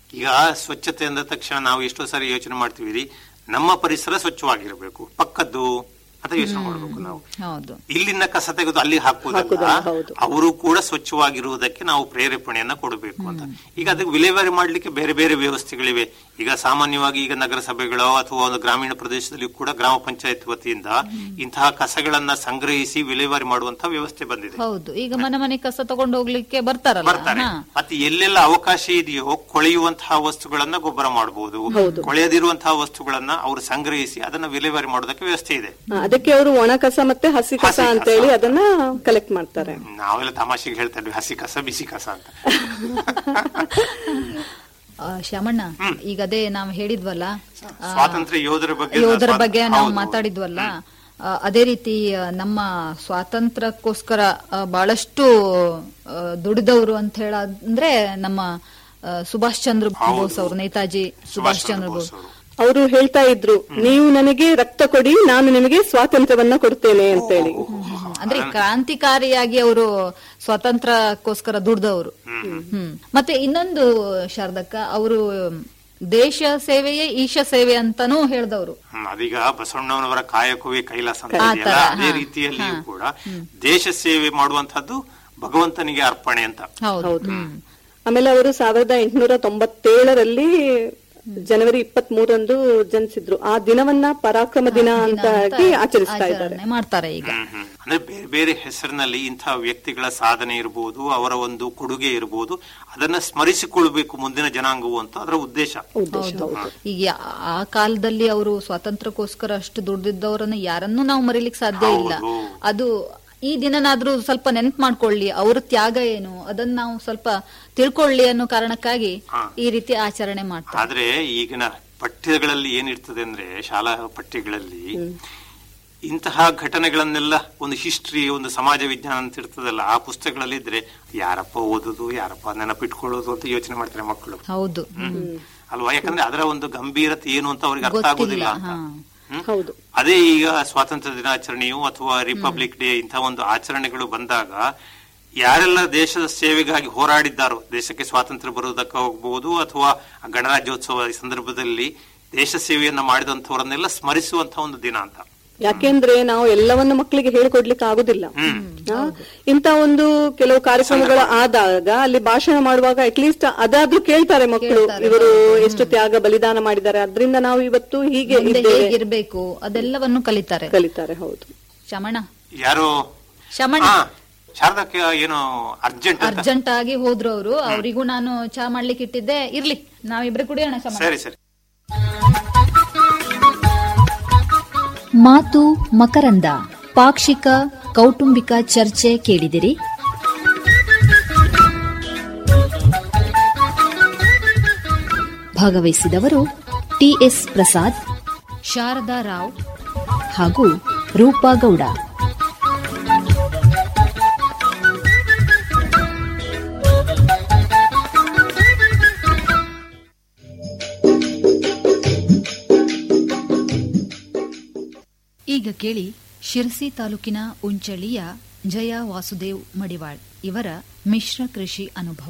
ಈಗ ಸ್ವಚ್ಛತೆ ಅಂದ ತಕ್ಷಣ ನಾವು ಎಷ್ಟೋ ಸಾರಿ ಯೋಚನೆ ಮಾಡ್ತೀವಿ ರೀ, ನಮ್ಮ ಪರಿಸರ ಸ್ವಚ್ಛವಾಗಿರಬೇಕು ಪಕ್ಕದ್ದು ಅಂತ ಯೋಚನೆ ಮಾಡಬೇಕು ನಾವು ಹೌದು ಇಲ್ಲಿನ ಕಸ ತೆಗೆದು ಅಲ್ಲಿ ಹಾಕುವುದಲ್ಲ ಹಾಕುವುದಲ್ಲ, ಹೌದು. ಅವರು ಕೂಡ ಸ್ವಚ್ಛವಾಗಿರುವುದಕ್ಕೆ ನಾವು ಪ್ರೇರೇಪಣೆಯನ್ನ ಕೊಡಬೇಕು ಅಂತ ಈಗ ಅದಕ್ಕೆ ವಿಲೇವಾರಿ ಮಾಡ್ಲಿಕ್ಕೆ ಬೇರೆ ಬೇರೆ ವ್ಯವಸ್ಥೆಗಳಿವೆ ಈಗ ಸಾಮಾನ್ಯವಾಗಿ ಈಗ ನಗರಸಭೆಗಳೋ ಅಥವಾ ಒಂದು ಗ್ರಾಮೀಣ ಪ್ರದೇಶದಲ್ಲಿ ಕೂಡ ಗ್ರಾಮ ಪಂಚಾಯತ್ ವತಿಯಿಂದ ಇಂತಹ ಕಸಗಳನ್ನ ಸಂಗ್ರಹಿಸಿ ವಿಲೇವಾರಿ ಮಾಡುವಂತಹ ವ್ಯವಸ್ಥೆ ಬಂದಿದೆ ಹೌದು ಈಗ ಮನೆ ಮನೆ ಕಸ ತಗೊಂಡು ಹೋಗ್ಲಿಕ್ಕೆ ಬರ್ತಾರಲ್ಲ ಬರ್ತಾರೆ ಹಾ. ಮತ್ತೆ ಎಲ್ಲೆಲ್ಲ ಅವಕಾಶ ಇದೆಯೋ ಕೊಳೆಯುವಂತಹ ವಸ್ತುಗಳನ್ನ ಗೊಬ್ಬರ ಮಾಡಬಹುದು ಕೊಳೆಯದಿರುವಂತಹ ವಸ್ತುಗಳನ್ನ ಅವರು ಸಂಗ್ರಹಿಸಿ ಅದನ್ನ ವಿಲೇವಾರಿ ಮಾಡೋದಕ್ಕೆ ವ್ಯವಸ್ಥೆ ಇದೆ ಆ, ಅದಕ್ಕೆ ಅವರು ಒಣ ಕಸ ಮತ್ತೆ ಹಸಿ ಕಸ ಹಸಿ ಕಸ. ಅಂತ ಹೇಳಿ ಅದನ್ನ ಕಲೆಕ್ಟ್ ಮಾಡ್ತಾರೆ ನಾವೆಲ್ಲ ತಮಾಷೆಗೆ ಹೇಳ್ತಾ ಇದ್ವಿ ಹಸಿ ಕಸ ಬಿಸಿ ಕಸ ಅಂತ ಆ, ಶ್ಯಾಮಣ್ಣ ಈಗ ಅದೇ ನಾವು ಹೇಳಿದ್ವಲ್ಲ ಆ, ಸ್ವಾತಂತ್ರ್ಯ ಯೋಧರ ಬಗ್ಗೆ ಯೋಧರ ಸ್ವಾ- ಬಗ್ಗೆ ನಾವು ಹೌದು. ಮಾತಾಡಿದ್ವಲ್ಲ ಆ, ಅದೇ ರೀತಿ ಆ, ನಮ್ಮ ಸ್ವಾತಂತ್ರ್ಯಕ್ಕೋಸ್ಕರ ಆ, ಬಹಳಷ್ಟು ಆ, ದುಡಿದವರು ಅಂತ ಹೇಳ ಅಂದ್ರೆ ನಮ್ಮ ಆ, ಸುಭಾಷ್ ಚಂದ್ರ ಬೋಸ್ ಅವರು ನೇತಾಜಿ ಸುಭಾಷ್ ಚಂದ್ರ ಬೋಸ್ ಅವರು. ಅವರು ಹೇಳ್ತಾ ಇದ್ರು ನೀವು ನನಗೆ ರಕ್ತ ಕೊಡಿ ನಾನು ನಿಮಗೆ ಸ್ವಾತಂತ್ರ್ಯವನ್ನ ಕೊಡ್ತೇನೆ ಅಂತ ಹೇಳಿ ಅಂದ್ರೆ ಕ್ರಾಂತಿಕಾರಿಯಾಗಿ ಅವರು ಸ್ವಾತಂತ್ರ್ಯಕ್ಕೋಸ್ಕರ ದುಡ್ದವರು ಹ್ಮ್ ಮತ್ತೆ ಇನ್ನೊಂದು ಶಾರದಕ್ಕ ಅವರು ದೇಶ ಸೇವೆಯೇ ಈಶ ಸೇವೆ ಅಂತಾನೂ ಹೇಳ್ದವ್ರು ಹ್ಮ್, ಅದೀಗ ಬಸವಣ್ಣನವರ ಕಾಯಕವೇ ಕೈಲಾಸ ಅಂತ ಆ ಇದೆಯಲ್ಲ ತರ, ಅದೇ ಹಾ. ರೀತಿಯಲ್ಲಿಯೂ ಕೂಡ ದೇಶ ಸೇವೆ ಮಾಡುವಂತಹದ್ದು ಭಗವಂತನಿಗೆ ಅರ್ಪಣೆ ಅಂತ ಹೌದು ಹೌದು ಆಮೇಲೆ ಅವರು ಸಾವಿರದ ಎಂಟುನೂರ ತೊಂಬತ್ತೇಳರಲ್ಲಿ ಜನವರಿ ಇಪ್ಪತ್ತ್ ಮೂರಂದು ಜನಿಸಿದ್ರು ಆ ದಿನವನ್ನ ಪರಾಕ್ರಮ ದಿನ ಅಂತ ಆಗಿ ಆಚರಿಸ್ತಾ ಇದ್ದಾರೆ ಆಚರಣೆ ಮಾಡ್ತಾರೆ ಈಗ ಹ್ಮ್, ಹ್ಮ್. ಅಂದ್ರೆ ಬೇರೆ ಬೇರೆ ಹೆಸರಿನಲ್ಲಿ ಇಂತಹ ವ್ಯಕ್ತಿಗಳ ಸಾಧನೆ ಇರಬಹುದು ಅವರ ಒಂದು ಕೊಡುಗೆ ಇರಬಹುದು ಅದನ್ನ ಸ್ಮರಿಸಿಕೊಳ್ಬೇಕು ಮುಂದಿನ ಜನಾಂಗವು ಅಂತ ಅದರ ಉದ್ದೇಶ ಉದ್ದೇಶ ಹೌದು ಈಗ ಆ ಕಾಲದಲ್ಲಿ ಅವರು ಸ್ವಾತಂತ್ರ್ಯಕ್ಕೋಸ್ಕರ ಅಷ್ಟು ದುಡ್ದಿದ್ದವರನ್ನ ಯಾರನ್ನೂ ನಾವು ಮರೀಲಿಕ್ಕೆ ಸಾಧ್ಯ ಇಲ್ಲ ಹೌದು. ಅದು ಈ ದಿನನಾದ್ರೂ ಸ್ವಲ್ಪ ನೆನ್ಪು ಮಾಡ್ಕೊಳ್ಳಿ ಅವ್ರ ತ್ಯಾಗ ಏನು ಅದನ್ನ ನಾವು ಸ್ವಲ್ಪ ತಿಳ್ಕೊಳ್ಳಿ ಅನ್ನೋ ಕಾರಣಕ್ಕಾಗಿ ಹಾ. ಈ ರೀತಿ ಆಚರಣೆ ಮಾಡ್ತಾರೆ ಆದ್ರೆ ಈಗಿನ ಪಠ್ಯಗಳಲ್ಲಿ ಏನಿರ್ತದೆ ಅಂದ್ರೆ ಶಾಲಾ ಪಠ್ಯಗಳಲ್ಲಿ ಇಂತಹ ಘಟನೆಗಳನ್ನೆಲ್ಲ ಒಂದು ಹಿಸ್ಟ್ರಿ ಒಂದು ಸಮಾಜ ವಿಜ್ಞಾನ ಅಂತ ಇರ್ತದಲ್ಲ ಆ ಪುಸ್ತಕಗಳಲ್ಲಿ ಇದ್ರೆ ಯಾರಪ್ಪ ಓದುದು ಯಾರಪ್ಪ ನೆನಪಿಟ್ಕೊಳ್ಳೋದು ಅಂತ ಯೋಚನೆ ಮಾಡ್ತಾರೆ ಮಕ್ಕಳು ಹೌದು ಅಲ್ವಾ ಯಾಕಂದ್ರೆ ಅದರ ಒಂದು ಗಂಭೀರತೆ ಏನು ಅಂತ ಅವ್ರಿಗೆ ಅರ್ಥ ಆಗೋದಿಲ್ಲ ಗೊತ್ತಿಲ್ಲ ಅಂತ ಹಾ ಹ್ಮ್? ಹೌದು ಅದೇ ಈಗ ಸ್ವಾತಂತ್ರ್ಯ ದಿನಾಚರಣೆಯು ಅಥವಾ ರಿಪಬ್ಲಿಕ್ ಡೇ ಇಂತಹ ಒಂದು ಆಚರಣೆಗಳು ಬಂದಾಗ ಯಾರೆಲ್ಲ ದೇಶದ ಸೇವೆಗಾಗಿ ಹೋರಾಡಿದ್ದಾರೋ ದೇಶಕ್ಕೆ ಸ್ವಾತಂತ್ರ್ಯ ಬರುವುದಕ್ಕೆ ಹೋಗಬಹುದು ಅಥವಾ ಗಣರಾಜ್ಯೋತ್ಸವ ಈ ಸಂದರ್ಭದಲ್ಲಿ ದೇಶ ಸೇವೆಯನ್ನ ಮಾಡಿದಂತವರನ್ನೆಲ್ಲ ಸ್ಮರಿಸುವಂತಹ ಒಂದು ದಿನ ಅಂತ ಯಾಕೆಂದ್ರೆ ನಾವು ಎಲ್ಲವನ್ನು ಮಕ್ಕಳಿಗೆ ಹೇಳ್ಕೊಡ್ಲಿಕ್ಕೆ ಆಗುದಿಲ್ಲ ಆ, ಇಂತ ಒಂದು ಕೆಲವು ಕಾರ್ಯಕ್ರಮಗಳು ಆದಾಗ ಅಲ್ಲಿ ಭಾಷಣ ಮಾಡುವಾಗ ಅಟ್ಲೀಸ್ಟ್ ಅದಾದ್ರೂ ಕೇಳ್ತಾರೆ ಮಕ್ಕಳು ಇವರು ಎಷ್ಟು ತ್ಯಾಗ ಬಲಿದಾನ ಮಾಡಿದ್ದಾರೆ ಅದರಿಂದ ನಾವು ಇವತ್ತು ಹೀಗೆ ಮುಂದೆ ಇದ್ದೇವೆ ಹೇಗಿರ್ಬೇಕು ಅದೆಲ್ಲವನ್ನು ಕಲಿತಾರೆ ಕಲಿತಾರೆ ಹೌದು ಶಮಣ ಯಾರೋ ಶಮಣ ಹಾ ಶಾರದಕ್ಕೆ ಏನು ಅರ್ಜೆಂಟ್ ಅಂತ ಅರ್ಜೆಂಟ್ ಆಗಿ ಹೋದ್ರು ಅವರು ಅವರಿಗೂ ನಾನು ಚಾ ಮಾಡ್ಲಿಕ್ಕೆ ಇಟ್ಟಿದ್ದೆ ಇರ್ಲಿ ನಾವಿಬ್ರು ಕುಡಿಯೋಣ ಶಮಣ ಸರಿ ಸರಿ ಮಾತು ಮಕರಂದ ಪಾಕ್ಷಿಕ ಕೌಟುಂಬಿಕ ಚರ್ಚೆ ಕೇಳಿದಿರಿ ಭಾಗವಹಿಸಿದವರು ಟಿಎಸ್ ಪ್ರಸಾದ್ ಶಾರದಾ ರಾವ್ ಹಾಗೂ ರೂಪಾ ಗೌಡ ಈಗ ಕೇಳಿ ಶಿರಸಿ ತಾಲೂಕಿನ ಉಂಚಳಿಯ ಜಯ ವಾಸುದೇವ್ ಮಡಿವಾಳ್ ಇವರ ಮಿಶ್ರ ಕೃಷಿ ಅನುಭವ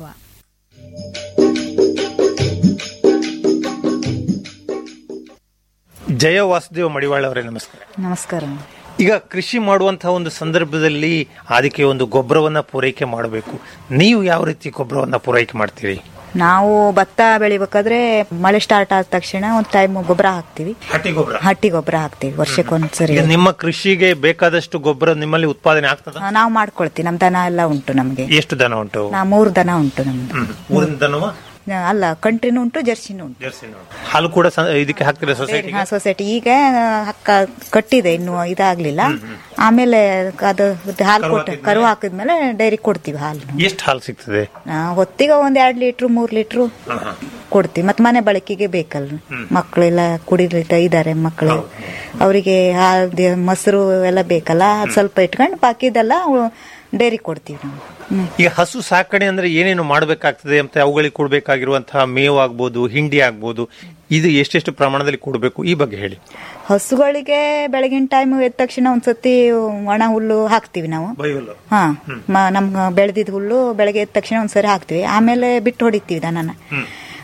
ಜಯ ವಾಸುದೇವ ಮಡಿವಾಳ ಅವರೇ ನಮಸ್ಕಾರ ನಮಸ್ಕಾರ ಈಗ ಕೃಷಿ ಮಾಡುವಂತಹ ಒಂದು ಸಂದರ್ಭದಲ್ಲಿ ಅದಕ್ಕೆ ಒಂದು ಗೊಬ್ಬರವನ್ನ ಪೂರೈಕೆ ಮಾಡಬೇಕು ನೀವು ಯಾವ ರೀತಿ ಗೊಬ್ಬರವನ್ನ ಪೂರೈಕೆ ಮಾಡ್ತೀರಿ ನಾವು ಭತ್ತ ಬೆಳಿಬೇಕಾದ್ರೆ ಮಳೆ ಸ್ಟಾರ್ಟ್ ಆದ ತಕ್ಷಣ ಒಂದು ಟೈಮ್ ಗೊಬ್ಬರ ಹಾಕ್ತಿವಿ ಹಟ್ಟಿ ಗೊಬ್ಬರ ಹಟ್ಟಿ ಗೊಬ್ಬರ ಹಾಕ್ತಿವಿ ವರ್ಷಕ್ಕೊಂದ್ಸರಿ ಈಗ ನಿಮ್ಮ ಕೃಷಿಗೆ ಬೇಕಾದಷ್ಟು ಗೊಬ್ಬರ ನಿಮ್ಮಲ್ಲಿ ಉತ್ಪಾದನೆ ಆಗ್ತದ ಆ, ನಾವು ಮಾಡ್ಕೊಳ್ತೀವಿ ನಮ್ ದನ ಎಲ್ಲ ಉಂಟು ನಮ್ಗೆ ಎಷ್ಟು ದನ ಉಂಟು ನಾ ಮೂರು ದನ ಉಂಟು ನಮ್ದು ಹ್ಮ್. ಊರಿನ ದನವ ಆ, ಅಲ್ಲ ಕಂಟ್ರಿನೂ ಉಂಟು ಜರ್ಸಿನೂ ಉಂಟು ಜರ್ಸಿ ಹಾಲು ಕೂಡ ಸ- ಇದಕ್ಕೆ ಹಾಕ್ತೀರಾ ಸೊಸೈಟಿ ಹಾ ಸೊಸೈಟಿ ಈಗ ಹಕ್ಕ ಕಟ್ಟಿದೆ ಇನ್ನು ಇದಾಗ್ಲಿಲ್ಲ ಆಮೇಲೆ ಅದು ಹಾಲು ಕೊಟ್ಟು ಕರು ಹಾಕಿದ್ಮೇಲೆ ಡೈರಿ ಕೊಡ್ತೀವಿ ಹಾಲು ನಾವು. ಎಷ್ಟು ಹಾಲು ಸಿಗ್ತದೆ ಆ, ಹೊತ್ತಿಗೆ ಒಂದ್ ಎರಡ್ ಲೀಟ್ರು ಮೂರ್ ಲೀಟ್ರು ಕೊಡ್ತೀವಿ ಮತ್ತೆ ಮನೆ ಬಳಕೆಗೆ ಬೇಕಲ್ಲ ಮಕ್ಕಳೆಲ್ಲ ಕುಡಿಲಿಕ್ಕೆ ಇದ್ದಾರೆ ಮಕ್ಕಳು ಅವರಿಗೆ ಹಾಲು ಮೊಸರು ಎಲ್ಲ ಬೇಕಲ್ಲ ಅದ್ ಸ್ವಲ್ಪ ಇಟ್ಕೊಂಡು ಬಾಕಿದೆಲ್ಲ ಡೈರಿ ಕೊಡ್ತೀವಿ ನಾವು ಹ್ಮ್. ಈಗ ಹಸು ಸಾಕಣೆ ಅಂದ್ರೆ ಏನೇನು ಮಾಡಬೇಕಾಗ್ತದೆ ಅಂತ ಅವುಗಳಿಗೆ ಕೊಡಬೇಕಾಗಿರುವಂತಹ ಮೇವು ಆಗ್ಬೋದು ಹಿಂಡಿ ಆಗ್ಬೋದು ಇದು ಎಷ್ಟೆಷ್ಟು ಪ್ರಮಾಣದಲ್ಲಿ ಕೊಡಬೇಕು ಈ ಬಗ್ಗೆ ಹೇಳಿ ಹಸುಗಳಿಗೆ ಬೆಳಗಿನ ಟೈಮ್ ಎದ್ದ ತಕ್ಷಣ ಒಂದ್ಸತಿ ಒಣ ಹುಲ್ಲು ಹಾಕ್ತಿವಿ ನಾವು ಹಾ ಮ- ನಮ್ ಬೆಳೆದಿದ್ ಹುಲ್ಲು ಬೆಳಗ್ಗೆ ಎದ್ದ ತಕ್ಷಣ ಒಂದ್ಸರಿ ಹಾಕ್ತಿವಿ ಆಮೇಲೆ ಬಿಟ್ಟು ಹೊಡಿತೀವಿ ದನನ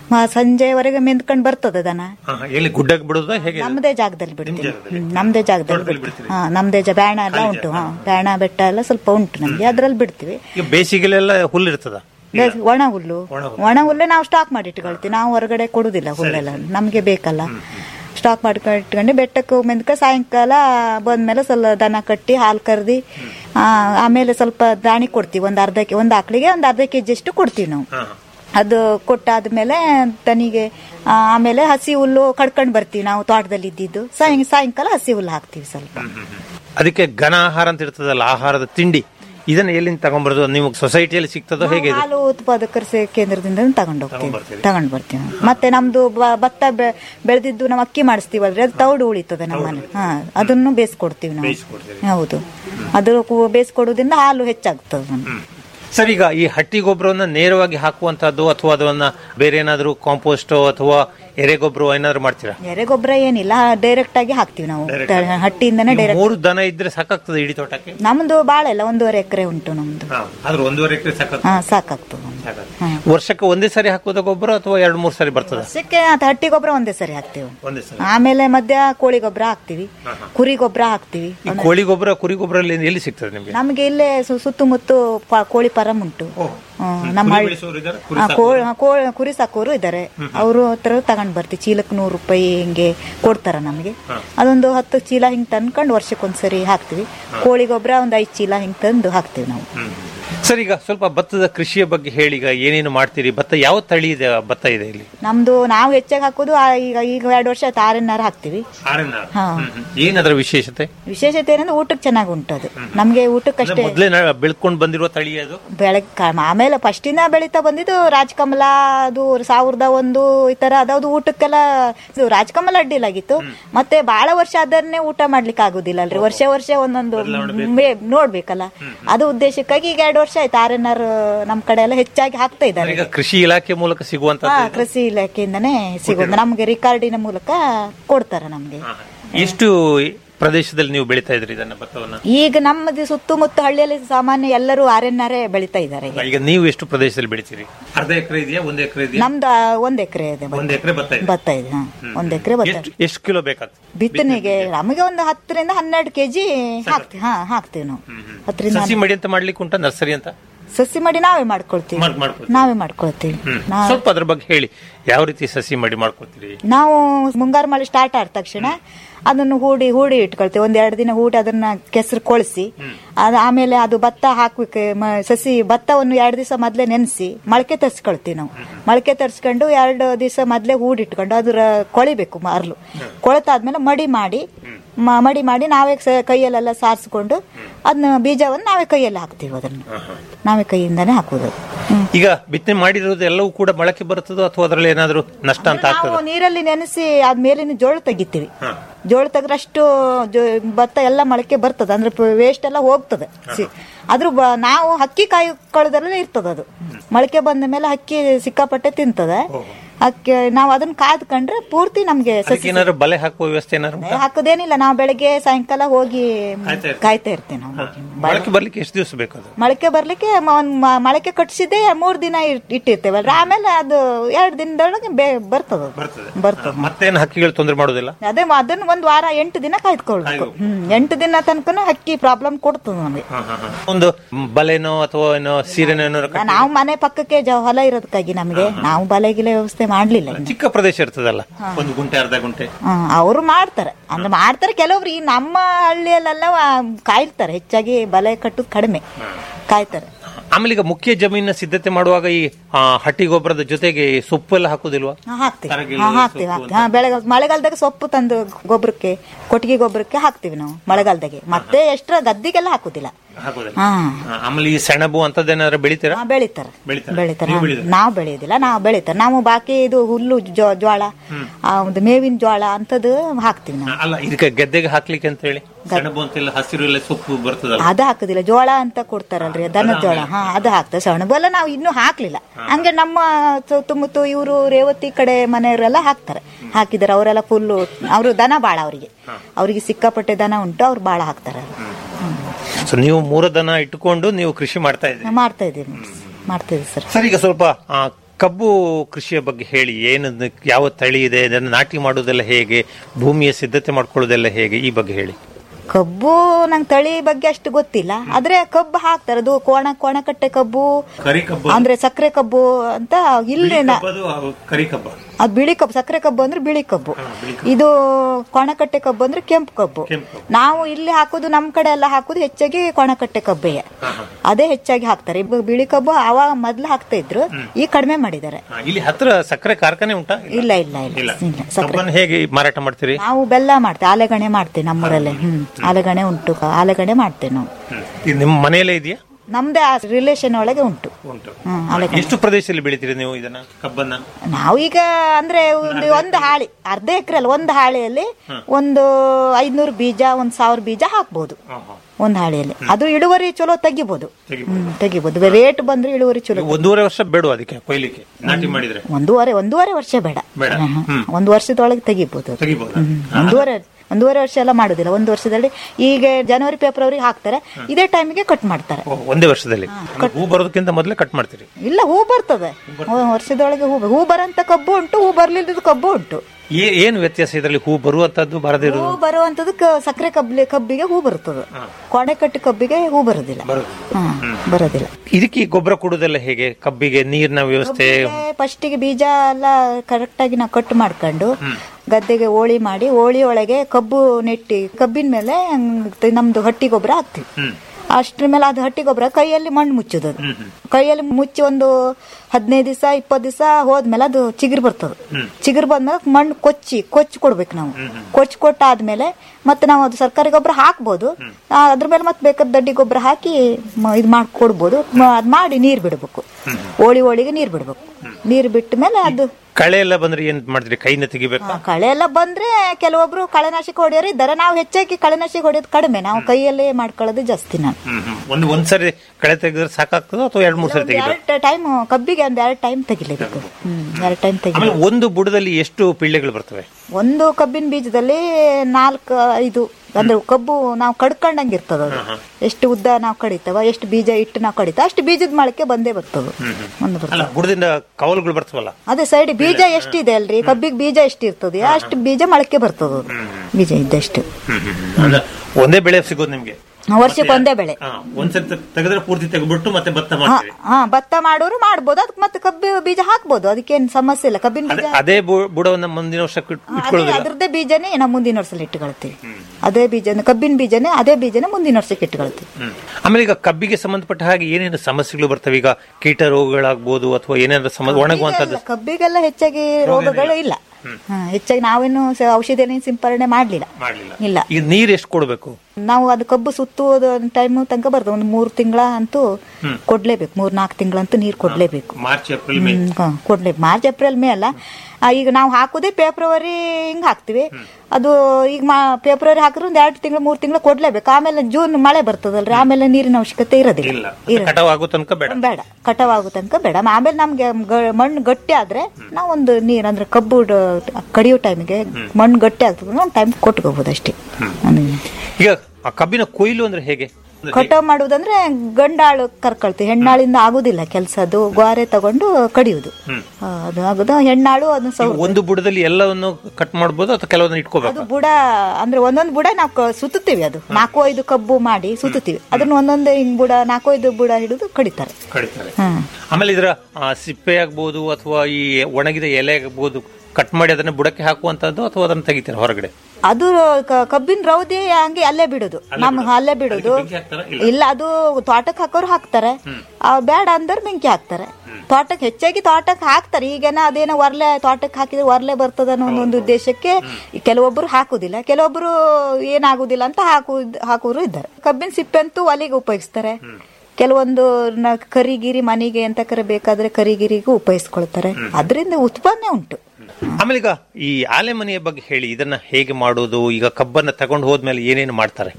ಮ- ಸಂಜೆವರೆಗೆ ಮೆಂದ್ಕೊಂಡು ಬರ್ತದೆ ದನ ಹಾ, ಹಾ. ಎಲ್ಲಿ ಗುಡ್ಡಕ್ಕೆ ಬಿಡೋದಾ ಹೇಗೆ ನಮ್ದೇ ಜಾಗದಲ್ಲಿ ಬಿಡ್ತೀವಿ ಜಾಗದಲ್ಲಿ? ಹ್ಮ್, ನಮ್ದೇ ಜಾಗದಲ್ಲಿ ತೋಟದಲ್ಲಿ ಬಿಡ್ತೀವಿ ಬಿಡ್ತೀರಿ? ಹಾ ನಮ್ದೇ ಜ ಬ್ಯಾಣ ಎಲ್ಲ ಉಂಟು ಹಾ ಬ್ಯಾಣ ಬೆಟ್ಟ ಎಲ್ಲ ಸ್ವಲ್ಪ ಉಂಟು ನಮ್ಗೆ ಅದ್ರಲ್ಲಿ ಬಿಡ್ತೀವಿ ಈಗ ಬೇಸಿಗೆಲೆಲ್ಲ ಹುಲ್ಲು ಇರ್ತದ ಬೇಸ್- ಒಣ ಹುಲ್ಲು ಒಣ ಒಣ ಹುಲ್ಲೆ ನಾವು ಸ್ಟಾಕ್ ಮಾಡಿ ಇಟ್ಕೊಳ್ತೀವಿ ನಾವು ಹೊರಗಡೆ ಕೊಡುದಿಲ್ಲ ಹುಲ್ಲೆಲ್ಲ ನಮ್ಗೆ ಬೇಕಲ್ಲ ಸ್ಟಾಕ್ ಮಾಡ್ಕೊಂಡು ಇಟ್ಕೊಂಡು ಬೆಟ್ಟಕ್ಕೆ ಮೆಂದ್ಕ ಸಾಯಂಕಾಲ ಬಂದ್ಮೇಲೆ ಸ್ವಲ್ಪ ದನ ಕಟ್ಟಿ ಹಾಲು ಕರ್ದಿ ಆ, ಆಮೇಲೆ ಸ್ವಲ್ಪ ದಾಣಿ ಕೊಡ್ತೀವಿ ಒಂದ್ ಅರ್ಧ ಕೆ ಒಂದು ಆಕಳಿಗೆ ಒಂದು ಅರ್ಧ ಕೆಜಿ ಅಷ್ಟು ಕೊಡ್ತೀವಿ ನಾವು ಹಾ, ಅದು ಕೊಟ್ಟಾದ್ಮೇಲೆ ತನಿಗೆ ಆ, ಆಮೇಲೆ ಹಸಿ ಹುಲ್ಲು ಕಡ್ಕೊಂಡ್ ಬರ್ತೀವಿ ನಾವು ತೋಟದಲ್ಲಿ ಇದ್ದಿದ್ದು ಸಾಯಂ ಸಾಯಂಕಾಲ ಹಸಿ ಹುಲ್ಲು ಹಾಕ್ತೀವಿ ಸ್ವಲ್ಪ ಅದಕ್ಕೆ ಘನ ಆಹಾರ ಅಂತ ಇರ್ತದಲ್ಲ ಆಹಾರದ ತಿಂಡಿ ಇದನ್ನ ಎಲ್ಲಿಂದ ತಗೊಂಡ್ಬರೋದು ನೀವು ಸೊಸೈಟಿಯಲ್ಲಿ ಸಿಗ್ತದೋ ಹೇಗೆ ಇದು? ಹಾಲು ಉತ್ಪಾದಕರ ಸೇ- ಕೇಂದ್ರದಿಂದ ತಗೊಂಡು ಹೋಗ್ತೀವಿ ತಗೊಂಡ್ಬರ್ತೀರಿ? ತಗೊಂಡ್ ಬರ್ತೀವಿ ಮತ್ತೆ ನಮ್ದು ಬ- ಭತ್ತ ಬೆ- ಬೆಳೆದಿದ್ದು ನಾವು ಅಕ್ಕಿ ಮಾಡಿಸ್ತೀವಲ್ರಿ ಅದು ತೌಡು ಉಳಿತದೆ ನಮ್ಮನೆ ಹಾ ಅದನ್ನು ಬೇಯಿಸ್ಕೊಡ್ತೀವಿ ನಾವು ಬೇಯಿಸ್ಕೊಡ್ತೀರಿ. ಹೌದು ಅದು ಕು- ಬೇಯಿಸ್ಕೊಡೋದ್ರಿಂದ ಹಾಲು ಹೆಚ್ಚಾಗ್ತದೆ ನಮ್ಗೆ. ಸರ್ ಈಗ ಈ ಹಟ್ಟಿ ಗೊಬ್ಬರವನ್ನ ನೇರವಾಗಿ ಹಾಕುವಂತದ್ದು ಅಥವಾ ಅದನ್ನ ಬೇರೆ ಏನಾದ್ರು ಕಾಂಪೋಸ್ಟ್ ಅಥವಾ ಎರೆ ಗೊಬ್ಬರ ಏನಾದ್ರು ಮಾಡ್ತೀರಾ ಎರೆಗೊಬ್ಬರ ಏನಿಲ್ಲ ಡೈರೆಕ್ಟ್ ಆಗಿ ಹಾಕ್ತಿವಿ ನಾವು ಟ- ಹಟ್ಟಿಯಿಂದನೇ ಈ ಡೈರೆಕ್ಟ್ ಮೂರು ದನ ಇದ್ರೆ ಸಾಕಾಗ್ತದೆ ಇಡೀ ತೋಟಕ್ಕೆ ನಮ್ದು ಬಾಳ ಇಲ್ಲ ಒಂದೂವರೆ ಎಕರೆ ಉಂಟು ನಮ್ದು ಆದ್ರೆ ಒಂದೂವರೆ ಎಕರೆ ಸಾಕಾಗ್ತದೆ ಹಾ ಸಾಕಾಗ್ತದೆ ನಮ್ದು. ಹಾ. ವರ್ಷಕ್ಕೆ ಒಂದೇ ಸಾರಿ ಹಾಕೋದ ಗೊಬ್ಬರ ಅಥವಾ ಎರಡು ಮೂರು ಸಾರಿ ಬರ್ತದ ವರ್ಷಕ್ಕೆ ಅದು ಹಟ್ಟಿ ಗೊಬ್ಬರ ಒಂದೇ ಸರಿ ಹಾಕ್ತಿವಿ ಒಂದೇ ಸಾರಿ ಆಮೇಲೆ ಮಧ್ಯ ಕೋಳಿ ಗೊಬ್ಬರ ಹಾಕ್ತಿವಿ ಕುರಿ ಗೊಬ್ಬರ ಹಾಕ್ತಿವಿ ಈ ಕೋಳಿ ಗೊಬ್ಬರ ಕುರಿ ಗೊಬ್ಬರ ಎಲ್ಲಿ ಎಲ್ಲಿ ಸಿಗ್ತದೆ ನಿಮ್ಗೆ ನಮ್ಗೆ ಇಲ್ಲೇ ಸು- ಸುತ್ತಮುತ್ತ ಪ- ಕೋಳಿ ಫಾರಂ ಉಂಟು ಹ್ಮ್, ನಮ್ಮ ಕುರಿ ಹಳ್ಳಿ- ಬೆಳೆಸೋರು ಇದ್ದಾರೆ, ಕುರಿ ಹಾ, ಕೋ- ಹಾ, ಕೋ- ಕುರಿ ಸಾಕೋರು ಇದ್ದಾರೆ ಅವರು ಹತ್ರ ತಗೊಂಡ್ ಬರ್ತೀವಿ ಚೀಲಕ್ಕೆ ನೂರು ರೂಪಾಯಿ ಹಿಂಗೆ ಕೊಡ್ತಾರ ನಮಗೆ ಅದೊಂದು ಹತ್ತು ಚೀಲ ಹಿಂಗ್ ತಂದ್ಕೊಂಡು ವರ್ಷಕ್ಕೊಂದ್ಸರಿ ಹಾಕ್ತಿವಿ ಕೋಳಿ ಗೊಬ್ಬರ ಒಂದ್ ಐದ್ ಚೀಲ ಹಿಂಗ್ ತಂದು ಹಾಕ್ತಿವಿ ನಾವು ಸರ್ ಈಗ ಸ್ವಲ್ಪ ಭತ್ತದ ಕೃಷಿಯ ಬಗ್ಗೆ ಹೇಳಿ ಈಗ ಏನೇನು ಮಾಡ್ತೀರಿ ಭತ್ತ ಯಾವ ತಳಿ ಇದೆ ಭತ್ತ ಇದೆ ಇಲ್ಲಿ ನಮ್ದು ನಾವು ಹೆಚ್ಚಾಗಿ ಹಾಕೋದು ಆ ಈಗ ಈಗ ಎರಡು ವರ್ಷ ಆಯ್ತು ಆರನ್ನಾರು ಹಾಕ್ತಿವಿ ಹಾ. ಏನದರ ವಿಶೇಷತೆ ವಿಶೇಷತೆ ಏನಂದ್ರೆ ಊಟಕ್ಕೆ ಚೆನ್ನಾಗಿ ಉಂಟು ಅದು ನಮ್ಗೆ ಊಟಕ್ಕಷ್ಟೇ ಮೊದಲೇ ಬೆಳ್ಕೊಂಡು ಬಂದಿರುವ ತಳಿ ಅದು ಬೆಳಗ್ ಆಮೇಲೆ ಫಸ್ಟಿಂದ ಬೆಳೀತಾ ಬಂದಿದ್ದು ರಾಜಕಮಲ ಅದು ಸಾವಿರದ ಒಂದು ಈ ತರ ಅದಾವ್ದು ಊಟಕ್ಕೆಲ್ಲ ಇದು ರಾಜಕಮಲ ಅಡ್ಡಿಲಾಗಿತ್ತು ಮತ್ತೆ ಬಹಳ ವರ್ಷ ಅದನ್ನೇ ಊಟ ಮಾಡ್ಲಿಕ್ಕೆ ಆಗುದಿಲ್ಲ ಅಲ್ರಿ ವರ್ಷ ವರ್ಷ ಒಂದೊಂದು ಮೇ- ನೋಡ್ಬೇಕಲ್ಲ ಅದು ಉದ್ದೇಶಕ್ಕಾಗಿ ಈಗ ಎರಡು ವರ್ಷ ಆಯ್ತು ಆರ್ ಎನ್ ಆರ್ ನಮ್ ಕಡೆ ಎಲ್ಲ ಹೆಚ್ಚಾಗಿ ಹಾಕ್ತಾ ಇದ್ದಾರೆ ಈಗ ಕೃಷಿ ಇಲಾಖೆ ಮೂಲಕ ಸಿಗುವಂತ ಹಾ ಕೃಷಿ ಇಲಾಖೆಯಿಂದನೇ ಸಿಗೋದು ನಮ್ಗೆ ರಿಕಾರ್ಡಿನ ಮೂಲಕ ಕೊಡ್ತಾರೆ ನಮ್ಗೆ ಎಷ್ಟು ಪ್ರದೇಶದಲ್ಲಿ ನೀವು ಬೆಳೀತಾ ಇದ್ರಿ ಇದನ್ನ ಭತ್ತವನ್ನ ಈಗ ನಮ್ಮದು ಸುತ್ತಮುತ್ತ ಹಳ್ಳಿಯಲ್ಲಿ ಸಾಮಾನ್ಯ ಎಲ್ಲರೂ ಆರ್ ಎನ್ ಆರ್ ಬೆಳೀತಾ ಇದ್ದಾರೆ ಈಗ. ಈಗ ನೀವು ಎಷ್ಟು ಪ್ರದೇಶದಲ್ಲಿ ಬೆಳಿತೀರಿ ಅರ್ಧ ಎಕರೆ ಇದೆಯಾ ಒಂದ್ ಎಕರೆ ಇದೆಯಾ ನಮ್ದು ಆ, ಒಂದ್ ಎಕರೆ ಇದೆ ಭತ್ತ. ಒಂದ್ ಎಕರೆ ಭತ್ತ ಇದೆ ಭತ್ತ ಇದೆ ಹಾ ಒಂದ್ ಎಕರೆ ಭತ್ತ ಎಷ್ಟು ಎಷ್ಟು ಕಿಲೋ ಬೇಕಾಗ್ತದೆ ಬಿತ್ತನೆಗೆ ನಮಗೆ ಒಂದು ಹತ್ತರಿಂದ ಹನ್ನೆರಡು ಕೆಜಿ ಹಾಕ್ತಿವಿ ಹಾ ಹಾಕ್ತಿವಿ ನಾವು ಹತ್ತರಿಂದ ಸಸಿ ಮಡಿ ಅಂತ ಮಾಡ್ಲಿಕ್ಕೆ ಉಂಟಾ ನರ್ಸರಿ ಅಂತ ಸಸಿ ಮಾಡಿ ನಾವೇ ಮಾಡ್ಕೊಳ್ತೀವಿ ಮಾಡ್- ಮಾಡ್ಕೊಳ್ತೀವಿ. ನಾವೇ ಮಾಡ್ಕೊಳ್ತೀವಿ ನಾ- ಸ್ವಲ್ಪ ಅದ್ರ ಬಗ್ಗೆ ಹೇಳಿ ಯಾವ ರೀತಿ ಸಸಿ ಮಡಿ ಮಾಡ್ಕೊತೀರಿ ನಾವು ಮುಂಗಾರು ಮಳೆ ಸ್ಟಾರ್ಟ್ ಆದ ತಕ್ಷಣ ಅದನ್ನು ಹೂಡಿ ಹೂಡಿ ಇಟ್ಕೊಳ್ತೀವಿ ಒಂದ್ ಎರಡು ದಿನ ಹೂಡಿ ಅದನ್ನ ಕೆಸರು ಕೊಳಿಸಿ ಅದ ಆಮೇಲೆ ಅದು ಭತ್ತ ಹಾಕ್ಬೇಕು ಮ- ಸಸಿ ಭತ್ತವನ್ನು ಎರಡು ದಿವಸ ಮೊದ್ಲೇ ನೆನೆಸಿ ಮೊಳಕೆ ತರ್ಸ್ಕೊಳ್ತೀವಿ ನಾವು ಮೊಳಕೆ ತರ್ಸ್ಕೊಂಡು ಎರಡು ದಿವಸ ಮೊದ್ಲೇ ಹೂಡಿ ಇಟ್ಕೊಂಡು ಅದ್ರ ಕೊಳಿಬೇಕು ಮರ್ಲು ಕೊಳತಾದ್ಮೇಲೆ ಮಡಿ ಮಾಡಿ ಮ- ಮಡಿ ಮಾಡಿ ನಾವೇ ಸ- ಕೈಯಲ್ಲೆಲ್ಲ ಸಾರಿಸ್ಕೊಂಡು ಅದನ್ನ ಬೀಜವನ್ನು ನಾವೇ ಕೈಯಲ್ಲಿ ಹಾಕ್ತೀವಿ ಅದನ್ನ ನಾವೇ ಕೈಯಿಂದಾನೇ ಹಾಕುದು ಹ್ಮ್. ಈಗ ಬಿತ್ತನೆ ಮಾಡಿರೋದು ಎಲ್ಲವೂ ಕೂಡ ಮೊಳಕೆ ಬರುತ್ತದೋ ಅಥವಾ ಅದರಲ್ಲಿ ಏನಾದ್ರು ನಷ್ಟ ಅಂತ ನಾವು ಆಗ್ತದ ನೀರಲ್ಲಿ ನೆನೆಸಿ ಅದ್ ಮೇಲಿನ ಜೋಳ ತೆಗಿತೀವಿ ಜೋಳ ತೆಗೆದ್ರಷ್ಟು ಜೋ- ಭತ್ತ ಎಲ್ಲ ಮೊಳಕೆ ಬರ್ತದೆ ಅಂದ್ರೆ ವೇಸ್ಟ್ ಎಲ್ಲ ಹೋಗ್ತದೆ ಸಿ- ಅದ್ರ ಬ- ನಾವು ಹಕ್ಕಿ ಕಾಯ್ಕೊಳ್ಳೋದ್ರಲ್ಲೇ ಇರ್ತದೆ ಅದು ಮೊಳಕೆ ಬಂದ ಮೇಲೆ ಹಕ್ಕಿ ಸಿಕ್ಕಾಪಟ್ಟೆ ತಿಂತದೆ ಅಕ್ಕಿ ನಾವು ಅದನ್ನ ಕಾದ್ಕೊಂಡ್ರೆ ಪೂರ್ತಿ ನಮ್ಗೆ ಅದಕ್ಕೆ ಸಸಿ ಏನಾದ್ರು ಬಲೆ ಹಾಕುವ ವ್ಯವಸ್ಥೆ ಏನಾದ್ರು ಉಂಟಾ? ಹಾಕೋದೇನಿಲ್ಲ ನಾವು ಬೆಳಗ್ಗೆ ಸಾಯಂಕಾಲ ಹೋಗಿ ಕಾಯ್ತಾ ಇರ್ತೀವಿ. ಕಾಯ್ತಾ ಇರ್ತೀವಿ ನಾವು ಹೋಗಿ. ಮೊಳಕೆ ಬರ್ಲಿಕ್ಕೆ ಎಷ್ಟು ದಿವಸ ಬೇಕು ಅದು ಮೊಳಕೆ ಬರ್ಲಿಕ್ಕೆ ಮ- ಒಂದ್ ಮ- ಮೊಳಕೆ ಕಟ್ಸಿದ್ದೆ ಮೂರ್ ದಿನ ಇಟ್- ಇಟ್ಟಿರ್ತೇವಲ್ರ ಆಮೇಲೆ ಅದು ಎರಡ್ ದಿನದೊಳಗೆ ಬೇ- ಬರ್ತದ ಬರ್ತದೆ ಬರ್ತದೆ ಮತ್ತೇನು ಹಕ್ಕಿಗಳು ತೊಂದರೆ ಮಾಡೋದಿಲ್ಲ ಅದೇ ಮ- ಅದನ್ನ ಒಂದ್ ವಾರ ಎಂಟು ದಿನ ಕಾಯ್ದುಕೊಳ್ಬೇಕು ಹ್ಮ್ ಎಂಟು ದಿನ ತನಕನು ಹಕ್ಕಿ ಪ್ರಾಬ್ಲಮ್ ಕೊಡ್ತದ ನಮಗೆ ಒಂದು ಬಲೆನೋ ಅಥವಾ ಏನೋ ಸೀರೆನೋ ಏನಾದ್ರು ಕಟ್ಟಿ- ನಾವು ಮನೆ ಪಕ್ಕಕ್ಕೆ ಜ- ಹೊಲ ಇರೋದಕ್ಕಾಗಿ ನಮಗೆ ನಾವು ಬಲೆ ಗಿಲೆ ವ್ಯವಸ್ಥೆ ಮಾಡ್ಲಿಲ್ಲ ಇನ್ನು. ಚಿಕ್ಕ ಪ್ರದೇಶ ಇರ್ತದಲ್ಲ ಒಂದು ಗುಂಟೆ ಅರ್ಧ ಗುಂಟೆ ಹ್ಮ್, ಅವರು ಮಾಡ್ತಾರೆ ಅಂದ್ರೆ ಮಾಡ್ತಾರೆ ಕೆಲವ್ರು ಈ ನಮ್ಮ ಹಳ್ಳಿಯಲ್ಲೆಲ್ಲ ಆ, ಕಾಯ್ತಾರೆ ಹೆಚ್ಚಾಗಿ ಬಲೆ ಕಟ್ಟುದು ಕಡಿಮೆ ಕಾಯ್ತಾರೆ ಆಮೇಲೆ ಈಗ ಮುಖ್ಯ ಜಮೀನ ಸಿದ್ಧತೆ ಮಾಡುವಾಗ ಈ ಆ, ಹಟ್ಟಿ ಗೊಬ್ಬರದ ಜೊತೆಗೆ ಈ ಸೊಪ್ಪು ಎಲ್ಲ ಹಾಕುದಿಲ್ವಾ ಹಾ, ಹಾಕ್ತಿವಿ ತರಗಿಲು, ಹಾ, ಹಾಕ್ತಿವಿ ಸೊಪ್ಪು ಹಾಕ್ತಿವಿ ಹಾ ಬೆಳೆಗಾಲ ಮಳೆಗಾಲದಾಗ ಸೊಪ್ಪು ತಂದು ಗೊಬ್ಬರಕ್ಕೆ ಕೊಟ್ಟಿಗೆ ಗೊಬ್ಬರಕ್ಕೆ ಹಾಕ್ತಿವಿ ನಾವು ಮಳೆಗಾಲದಾಗೆ ಮತ್ತೆ ಎಷ್ಟ್ರ ಗದ್ದಿಗೆಲ್ಲ ಹಾಕುದಿಲ್ಲ ಹಾಕುದಿಲ್ಲ ಹಾ ಆ, ಆಮೇಲೆ ಈ ಸೆಣಬು ಅಂತದ್ದೇನಾದ್ರು ಬೆಳಿತೀರಾ ಹಾ, ಬೆಳಿತಾರೆ ಬೆಳಿತಾರೆ. ಬೆಳಿತಾರೆ ನೀವು ಹಾ. ಬೆಳಿತೀರಾ? ನಾವು ಬೆಳೆಯೋದಿಲ್ಲ ನಾವು ಬೆಳಿತಾರೆ ನಾವು ಬಾಕಿ ಇದು ಹುಲ್ಲು ಜೋ- ಜ್ವಾಳ ಆ, ಒಂದು ಮೇವಿನ ಜ್ವಾಳ ಅಂತದ್ದು ಹಾಕ್ತಿವಿ ನಾವು ಅಲ್ಲ ಇದಕ್ಕೆ ಗೆದ್ದೆಗೆ ಹಾಕ್ಲಿಕ್ಕೆ ಅಂತ ಹೇಳಿ ಸೆಣಬು ಅಂತೆಲ್ಲ ಹಸಿರು ಎಲ್ಲ ಸೊಪ್ಪು ಬರ್ತದಲ್ಲ ಅದು ಹಾಕುದಿಲ್ಲ ಜೋಳ ಅಂತ ಕೊಡ್ತಾರಲ್ರಿ ದನದ ಜೋಳ ಹಾ ಅದು ಹಾಕ್ತಾರೆ ಸೆಣಬು ಎಲ್ಲ ನಾವು ಇನ್ನೂ ಹಾಕ್ಲಿಲ್ಲ ಹಂಗೆ ನಮ್ಮ ಸುತ್ತಮುತ್ತ ಇವರು ರೇವತಿ ಕಡೆ ಮನೆಯವರೆಲ್ಲ ಹಾಕ್ತಾರೆ ಹಾಕಿದ್ದಾರೆ ಅವರೆಲ್ಲ ಫುಲ್ಲು ಅವರು ದನ ಬಾಳ ಅವರಿಗೆ ಅವರಿಗೆ ಸಿಕ್ಕಾಪಟ್ಟೆ ದನ ಉಂಟು ಅವ್ರು ಬಾಳ ಹಾಕ್ತಾರೆ ಸೊ ನೀವು ಮೂರು ದನ ಇಟ್ಟುಕೊಂಡು ನೀವು ಕೃಷಿ ಮಾಡ್ತಾ ಇದ್ದೀರಿ ಮಾಡ್ತಾ ಇದ್ದೀವಿ ಮಾಡ್ತಾ ಇದ್ದೀವಿ ಸರ್ ಸರ್ ಈಗ ಸ್ವಲ್ಪ ಆ, ಕಬ್ಬು ಕೃಷಿಯ ಬಗ್ಗೆ ಹೇಳಿ ಏನು ಯಾವ ತಳಿ ಇದೆ ಅದನ್ನು ನಾಟಿ ಮಾಡೋದೆಲ್ಲ ಹೇಗೆ ಭೂಮಿಯ ಸಿದ್ಧತೆ ಮಾಡ್ಕೊಳ್ಳೋದೆಲ್ಲ ಹೇಗೆ ಈ ಬಗ್ಗೆ ಹೇಳಿ ಕಬ್ಬು ನಂಗೆ ತಳಿ ಬಗ್ಗೆ ಅಷ್ಟು ಗೊತ್ತಿಲ್ಲ ಆದ್ರೆ ಕಬ್ಬು ಹಾಕ್ತಾರೆ ಅದು ಕೋಣ ಕೋಣಕಟ್ಟೆ ಕಬ್ಬು ಕರಿ ಕಬ್ಬು ಅಂದ್ರೆ ಸಕ್ಕರೆ ಕಬ್ಬು ಅಂತ ಇಲ್ಲಿ ನ- ಕರಿ ಕಬ್ಬ ಅದು ಬಿಳಿ ಕಬ್ಬು ಸಕ್ಕರೆ ಕಬ್ಬು ಅಂದ್ರೆ ಬಿಳಿ ಕಬ್ಬು ಇದು ಕೊಣಕಟ್ಟೆ ಕಬ್ಬು ಅಂದ್ರೆ ಕೆಂಪು ಕಬ್ಬು ನಾವು ಇಲ್ಲಿ ಹಾಕೋದು ನಮ್ ಕಡೆ ಎಲ್ಲ ಹಾಕೋದು ಹೆಚ್ಚಾಗಿ ಕೊಣಕಟ್ಟೆ ಕಬ್ಬೆಯ ಅದೇ ಹೆಚ್ಚಾಗಿ ಹಾಕ್ತಾರೆ ಇವಾಗ ಬಿಳಿ ಕಬ್ಬು ಅವಾಗ ಮೊದ್ಲು ಹಾಕ್ತಾ ಇದ್ರು ಈಗ ಕಡಿಮೆ ಮಾಡಿದ್ದಾರೆ ಇಲ್ಲಿ ಹತ್ರ ಸಕ್ಕರೆ ಕಾರ್ಖಾನೆ ಉಂಟಾ ಇಲ್ಲ ಇಲ್ಲ ಇಲ್ಲ ಇಲ್ಲ ಇಲ್ಲ ಸಕ್ಕರೆ ಕಬ್ಬನ್ನು ಹೇಗೆ ಮಾರಾಟ ಮಾಡ್ತೀರಿ ನಾವು ಬೆಲ್ಲ ಮಾಡ್ತೇವೆ ಆಲೆಗಣೆ ಮಾಡ್ತೇವೆ ನಮ್ಮೂರಲ್ಲೇ ಹ್ಮ್ ಆಲೆಗಣೆ ಉಂಟು ಆಲೆಗಣೆ ಮಾಡ್ತೇವೆ ನಾವು ಇದು ನಿಮ್ಮ ಮನೆಯಲ್ಲೇ ಇದೆಯಾ ನಮ್ದೇ ಆ ರಿಲೇಷನ್ ಒಳಗೆ ಉಂಟು ಉಂಟು ಹ್ಮ್ ಆಲೆಗಣೆ ಎಷ್ಟು ಪ್ರದೇಶದಲ್ಲಿ ಬೆಳಿತೀರಿ ನೀವು ಇದನ್ನ ಕಬ್ಬನ್ನ ನಾವೀಗ ಅಂದ್ರೆ ಒಂದು ಒಂದು ಹಾಳಿ ಅರ್ಧ ಎಕರೆ ಅಲ್ಲ ಒಂದು ಹಾಳಿಯಲ್ಲಿ ಒಂದು ಐದ್ನೂರು ಬೀಜ ಒಂದ್ ಸಾವಿರ ಬೀಜ ಹಾಕ್ಬೋದು ಒಂದ್ ಹಾಳಿಯಲ್ಲಿ ಅದು ಇಳುವರಿ ಚಲೋ ತೆಗಿಬಹುದು ಹ್ಮ್ ತೆಗಿಬಹುದು ರೇಟ್ ಬಂದ್ರೆ ಇಳುವರಿ ಚಲೋ ಒಂದೂವರೆ ವರ್ಷ ಬೇಡ ಅದಕ್ಕೆ ಕೊಯ್ಲಿಕ್ಕೆ ನಾಟಿ ಮಾಡಿದ್ರೆ ಒಂದೂವರೆ ಒಂದೂವರೆ ವರ್ಷ ಬೇಡ ಬೇಡ. ಹ್ಮ್, ಹ್ಮ್. ಒಂದು ವರ್ಷದೊಳಗೆ ತೆಗಿಬಹುದು ಅದು. ತೆಗಿಬಹುದು ಹ್ಮ್. ಒಂದೂವರೆ ಒಂದೂವರೆ ವರ್ಷ ಎಲ್ಲ ಮಾಡುದಿಲ್ಲ ಒಂದು ವರ್ಷದಲ್ಲಿ ಈಗ ಜನವರಿ ಫೆಬ್ರವರಿ ಹಾಕ್ತಾರೆ ಇದೇ ಟೈಮಿಗೆ ಕಟ್ ಮಾಡ್ತಾರೆ ಒಂದೇ ವರ್ಷದಲ್ಲಿ ಹೂ ಬರೋದಕ್ಕಿಂತ ಮೊದಲೇ ಕಟ್ ಮಾಡ್ತೀರಿ ಇಲ್ಲ ಹೂ ಬರ್ತದೆ ಹೂ- ವರ್ಷದೊಳಗೆ ಹೂ ಹೂ ಬರಂತ ಕಬ್ಬು ಉಂಟು ಹೂ ಬರ್ಲಿಲ್ಲದ ಕಬ್ಬು ಉಂಟು ಏ- ಏನು ವ್ಯತ್ಯಾಸ ಇದರಲ್ಲಿ ಹೂ ಬರುವಂತದ್ದು ಬರದೇ ಹೂ ಇರೋದು ಬರುವಂತದ್ದು ಕ- ಸಕ್ಕರೆ ಕಬ್ಬಿ ಕಬ್ಬಿಗೆ ಹೂ ಬರ್ತದೆ ಕೊಣೆಕಟ್ಟು ಕಬ್ಬಿಗೆ ಹೂ ಬರೋದಿಲ್ಲ ಹಾ ಬರೋದಿಲ್ಲ ಇದಕ್ಕೆ ಈ ಗೊಬ್ಬರ ಕೊಡುವುದೆಲ್ಲ ಹೇಗೆ ಕಬ್ಬಿಗೆ ನೀರಿನ ವ್ಯವಸ್ಥೆ ಫಸ್ಟಿಗೆ ಬೀಜ ಎಲ್ಲ ಕರೆಕ್ಟ್ ಆಗಿ ನಾವು ಕಟ್ ಮಾಡ್ಕೊಂಡು ಗದ್ದೆಗೆ ಓಳಿ ಮಾಡಿ ಓಳಿ ಒಳಗೆ ಕಬ್ಬು ನೆಟ್ಟಿ ಕಬ್ಬಿನ ಮೇಲೆ ಹಂಗ್ ನಮ್ದು ಹಟ್ಟಿ ಗೊಬ್ಬರ ಹಾಕ್ತಿವಿ ಅಷ್ಟ್ರ ಮೇಲೆ ಅದು ಹಟ್ಟಿ ಗೊಬ್ಬರ ಕೈಯಲ್ಲಿ ಮಣ್ಣು ಮುಚ್ಚುದು ಅದು ಕೈಯಲ್ಲಿ ಮುಚ್ಚಿ ಒಂದು ಹದಿನೈದು ದಿವಸ ಇಪ್ಪತ್ತು ದಿವಸ ಹೋದ್ಮೇಲೆ ಅದು ಚಿಗುರು ಬರ್ತದೆ ಚಿಗುರು ಬಂದ್ಮೇಲೆ ಮಣ್ಣು ಕೊಚ್ಚಿ ಕೊಚ್ಚಿ ಕೊಡ್ಬೇಕು ನಾವು ಕೊಚ್ಚಿ ಕೊಟ್ಟಾದ್ಮೇಲೆ ಮತ್ತೆ ನಾವು ಅದು ಸರ್ಕಾರಿ ಗೊಬ್ಬರ ಹಾಕ್ಬೋದು ಆ, ಅದ್ರ ಮೇಲೆ ಮತ್ತೆ ಬೇಕಾದ ದಡ್ಡಿ ಗೊಬ್ಬರ ಹಾಕಿ ಮ- ಇದು ಮಾಡಿ ಕೊಡ್ಬೋದು ಮ- ಅದ್ ಮಾಡಿ ನೀರ್ ಬಿಡ್ಬೇಕು ಹೋಳಿ ಹೋಳಿಗೆ ನೀರ್ ಬಿಡ್ಬೇಕು ನೀರ್ ಬಿಟ್ಟ ಮೇಲೆ ಅದು ಕಳೆ ಎಲ್ಲ ಬಂದ್ರೆ ಏನ್ ಮಾಡ್ತೀರಿ ಕೈನ ತೆಗಿಬೇಕಾ ಕಳೆ ಎಲ್ಲ ಬಂದ್ರೆ ಕೆಲವೊಬ್ರು ಕಳೆನಾಶಕ ಹೊಡೆಯೋರು ಇದ್ದಾರೆ ನಾವು ಹೆಚ್ಚಾಗಿ ಕಳೆನಾಶಕ ಹೊಡೆಯೋದು ಕಡಿಮೆ ನಾವು ಕೈಯಲ್ಲೇ ಮಾಡ್ಕೊಳ್ಳೋದು ಜಾಸ್ತಿ ನಾನು ಹ್ಮ್ ಹ್ಮ್. ಒಂದು ಒಂದ್ಸರಿ ಕಳೆ ತೆಗೆದ್ರೆ ಸಾಕಾಗ್ತದೋ ಅಥವಾ ಎರಡ್ ಮೂರ್ ಸರಿ ತೆಗಿಬೇಕು ಎರಡು ಟೈಮ್ ಕಬ್ಬಿಗೆ ಒಂದ್ ಎರಡು ಟೈಮ್ ತೆಗಿಲೇಬೇಕು ಹ್ಮ್ ಎರಡು ಟೈಮ್ ತೆಗಿ ಆಮೇಲೆ ಒಂದು ಬುಡದಲ್ಲಿ ಎಷ್ಟು ಪಿಳ್ಳೆಗಳು ಬರ್ತವೆ ಒಂದು ಕಬ್ಬಿನ ಬೀಜದಲ್ಲಿ ನಾಲ್ಕು ಐದು ಅಂದ್ರೆ ಕಬ್ಬು ನಾವು ಕಡ್ಕೊಂಡಂಗೆ ಇರ್ತದ ಅದು ಎಷ್ಟು ಉದ್ದ ನಾವು ಕಡಿತವ ಎಷ್ಟು ಬೀಜ ಇಟ್ಟು ನಾವು ಕಡಿತ ಅಷ್ಟು ಬೀಜದ ಮೊಳಕೆ ಬಂದೇ ಬರ್ತದ ಒಂದು ಬರ್ತದೆ ಅಲ್ಲ ಬುಡದಿಂದ ಕವಲುಗಳು ಬರ್ತವಲ್ಲ ಅದೇ ಸೈಡ್ ಬೀಜ ಎಷ್ಟಿದೆ ಅಲ್ರಿ ಕಬ್ಬಿಗೆ ಬೀಜ ಎಷ್ಟು ಇರ್ತದೆ ಅಷ್ಟು ಬೀಜ ಮೊಳಕೆ ಬರ್ತದ ಅದು. ಬೀಜ ಇದ್ದಷ್ಟು ಅಂದ್ರೆ ಒಂದೇ ಬೆಳೆ ಸಿಗೋದು ನಿಮ್ಗೆ ವರ್ಷಕ್ಕೆ ಒಂದೇ ಬೆಳೆ ಹಾ, ಒಂದ್ಸರಿ ತೆ- ತೆಗೆದ್ರೆ ಪೂರ್ತಿ ತೆಗೆದ್ಬಿಟ್ಟು ಮತ್ತೆ ಭತ್ತ ಹಾ, ಮಾಡ್ತೀರಿ ಹಾ ಭತ್ತ ಮಾಡೋರು ಮಾಡ್ಬೋದು ಅದಕ್ಕೆ ಮತ್ತೆ ಕಬ್ಬಿ ಬೀಜ ಹಾಕ್ಬೋದು ಅದಕ್ಕೇನ್ ಸಮಸ್ಯೆ ಇಲ್ಲ ಕಬ್ಬಿನ ಅದೇ ಬೀಜ ಅದೇ ಬು- ಬುಡವನ್ನ ಮುಂದಿನ ವರ್ಷ ಇಟ್- ಅದೇ ಇಟ್ಕೊಳ್ಳೋದಿಲ್ಲ ಅದ್ರದ್ದೇ ಬೀಜನೇ ನಾವು ಮುಂದಿನ ವರ್ಷದಲ್ಲಿ ಇಟ್ಟುಕೊಳ್ತೀವಿ ಅದೇ ಬೀಜನ ಕಬ್ಬಿನ ಬೀಜನೇ ಅದೇ ಬೀಜನೇ ಮುಂದಿನ ವರ್ಷಕ್ಕೆ ಇಟ್ಟುಕೊಳ್ತೀವಿ ಹ್ಮ್. ಆಮೇಲೆ ಈಗ ಕಬ್ಬಿಗೆ ಸಂಬಂಧಪಟ್ಟ ಹಾಗೆ ಏನೇನು ಸಮಸ್ಯೆಗಳು ಬರ್ತವೆ ಈಗ ಕೀಟ ರೋಗಗಳಾಗ್ಬೋದು ಅಥವಾ ಏನಾದ್ರು ಸಮ ಒಣಗುವಂತದ್ದು ಕಬ್ಬಿಗೆಲ್ಲ- ಕಬ್ಬಿಗೆಲ್ಲ ಹೆಚ್ಚಾಗಿ ರೋಗಗಳು ಇಲ್ಲ ಹಾ, ಹೆಚ್ಚಾಗಿ ನಾವೇನು ಸ- ಔಷಧಿ ಏನು ಸಿಂಪರಣೆ ಮಾಡ್ಲಿಲ್ಲ ಮಾಡ್ಲಿಲ್ಲ ಇಲ್ಲ ಈಗ ನೀರ್ ಎಷ್ಟು ಕೊಡ್ಬೇಕು ನಾವು ಅದು ಕಬ್ಬು ಸುತ್ತುವುದು ಟೈಮ್ ತನಕ ಬರ್ತದೆ ಒಂದು ಮೂರು ತಿಂಗಳ ಅಂತೂ ಕೊಡ್ಲೇಬೇಕು ಮೂರ್ ನಾಲ್ಕು ತಿಂಗಳಂತೂ ನೀರು ಕೊಡ್ಲೇಬೇಕು ಮಾರ್ಚ್ ಏಪ್ರಿಲ್ ಮೇ ಹ್ಮ್, ಹ, ಕೊಡ್ಲೇಬೇಕು ಮಾರ್ಚ್ ಏಪ್ರಿಲ್ ಮೇ ಅಲ್ಲ ಆ, ಈಗ ನಾವು ಹಾಕುದೇ ಫೆಬ್ರವರಿ ಹಿಂಗ್ ಹಾಕ್ತಿವಿ ಅದು ಈಗ ಮಾ ಫೆಬ್ರವರಿ ಹಾಕಿದ್ರೆ ಒಂದ್ ಎರಡು ತಿಂಗಳು ಮೂರ್ ತಿಂಗಳು ಕೊಡ್ಲೇಬೇಕು ಆಮೇಲೆ ಜೂನ್ ಮಳೆ ಬರ್ತದಲ್ರಿ ಆಮೇಲೆ ನೀರಿನ ಅವಶ್ಯಕತೆ ಇಲ್ಲ ಇರೋದಿಲ್ಲ ಇರ- ಕಟಾವ್ ಆಗೋ ತನಕ ಬೇಡ ಬೇಡ ಕಟಾವ್ ಆಗೋ ತನಕ ಬೇಡ ಆಮೇಲೆ ನಮ್ಗೆ ಗ- ಮಣ್ಣು ಗಟ್ಟಿ ಆದ್ರೆ ನಾವೊಂದು ನೀರ್ ಅಂದ್ರೆ ಕಬ್ಬು ಡ- ಕಡಿಯೋ ಟೈಮಿಗೆ ಮಣ್ಣು ಗಟ್ಟಿ ಆಗ್ತದೆ ಒಂದು ಟೈಮ್ ಕೊಟ್ಕೋಬಹುದು ಅಷ್ಟೇ ಒಂದು- ಈಗ ಆ ಕಬ್ಬಿನ ಕೊಯ್ಲು ಅಂದ್ರೆ ಹೇಗೆ ಅಂದ್ರೆ ಕಟಾವ್ ಮಾಡುವುದಂದ್ರೆ ಗಂಡಾಳು ಕರ್ಕೊಳ್ತೀವಿ ಹೆಣ್ಣಾಳಿಂದ ಆಗುದಿಲ್ಲ ಕೆಲಸ ಅದು ಗ್ವಾರೆ ತಗೊಂಡು ಕಡಿಯುವುದು ಆ, ಅದು ಆಗುದು ಹೆಣ್ಣಾಳು ಅದನ್ನ ಸೌ ಈಗ ಒಂದು ಬುಡದಲ್ಲಿ ಎಲ್ಲವನ್ನು ಕಟ್ ಮಾಡ್ಬೋದು ಅಥವಾ ಕೆಲವೊಂದನ್ನ ಅದು ಇಟ್ಕೋಬೇಕು ಬುಡ ಅಂದ್ರೆ ಒಂದೊಂದು ಬುಡ ನಾವು ಕ- ಸುತ್ತುತ್ತೀವಿ ಅದು ನಾಲ್ಕು ಐದು ಕಬ್ಬು ಮಾಡಿ ಸುತ್ತುತ್ತೀವಿ ಅದನ್ನ ಒಂದೊಂದು ಹಿಂಗ್ ಬುಡ ನಾಲ್ಕು ಐದು ಬುಡ ಹಿಡಿದು ಕಡಿತಾರೆ ಕಡಿತಾರೆ ಹ್ಮ್ ಆಮೇಲೆ ಇದರ ಆ, ಸಿಪ್ಪೆ ಆಗ್ಬೋದು ಅಥವಾ ಈ ಒಣಗಿದ ಎಲೆ ಆಗ್ಬೋದು ಕಟ್ ಮಾಡಿ ಅದನ್ನ ಬುಡಕ್ಕೆ ಹಾಕುವಂತದ್ದು ಅಥವಾ ಅದನ್ನ ತೆಗಿತಾರೆ ಹೊರಗಡೆ ಅದು ಕ- ಕಬ್ಬಿನ ರೌದಿ ಹಂಗೆ ಅಲ್ಲೇ ಬಿಡುದು ನಮ್ ಅಲ್ಲೇ ಬಿಡುದು ಬೆಂಕಿ ಹಾಕ್ತಾರಾ? ಇಲ್ಲ. ಇಲ್ಲ ಅದು ತೋಟಕ್ಕೆ ಹಾಕೋರು ಹಾಕ್ತಾರೆ ಆ, ಬೇಡ ಅಂದ್ರೆ ಬೆಂಕಿ ಹಾಕ್ತಾರೆ ತೋಟಕ್ಕೆ ಹೆಚ್ಚಾಗಿ ತೋಟಕ್ಕೆ ಹಾಕ್ತಾರೆ ಈಗೇನ ಅದೇನೋ ಒರ್ಲೆ ತೋಟಕ್ಕೆ ಹಾಕಿದ್ರೆ ಒರ್ಲೆ ಬರ್ತದ ಅನ್ನೋ ಒಂದು ಉದ್ದೇಶಕ್ಕೆ ಕೆಲವೊಬ್ರು ಹಾಕುದಿಲ್ಲ ಕೆಲವೊಬ್ರು ಏನಾಗುದಿಲ್ಲ ಅಂತ ಹಾಕು ಹಾಕುವರು ಇದ್ದಾರೆ ಕಬ್ಬಿನ ಸಿಪ್ಪೆ ಅಂತೂ ಒಲೆಗೆ ಉಪಯೋಗಿಸ್ತಾರೆ ಕೆಲವೊಂದು ನ- ಕರಿಗಿರಿ ಮನೆಗೆ ಅಂತ ಕರೆ ಬೇಕಾದ್ರೆ ಕರಿಗಿರಿಗೂ ಉಪಯೋಗಿಸ್ಕೊಳ್ತಾರೆ ಅದರಿಂದ ಉತ್ಪನ್ನ ಉಂಟು ಆಮೇಲೆ ಈಗ ಈ ಆಲೆ ಮನೆಯ ಬಗ್ಗೆ ಹೇಳಿ ಇದನ್ನ ಹೇಗೆ ಮಾಡೋದು ಈಗ ಕಬ್ಬನ್ನ ತಗೊಂಡು ಹೋದ್ಮೇಲೆ ಏನೇನು ಮಾಡ್ತಾರೆ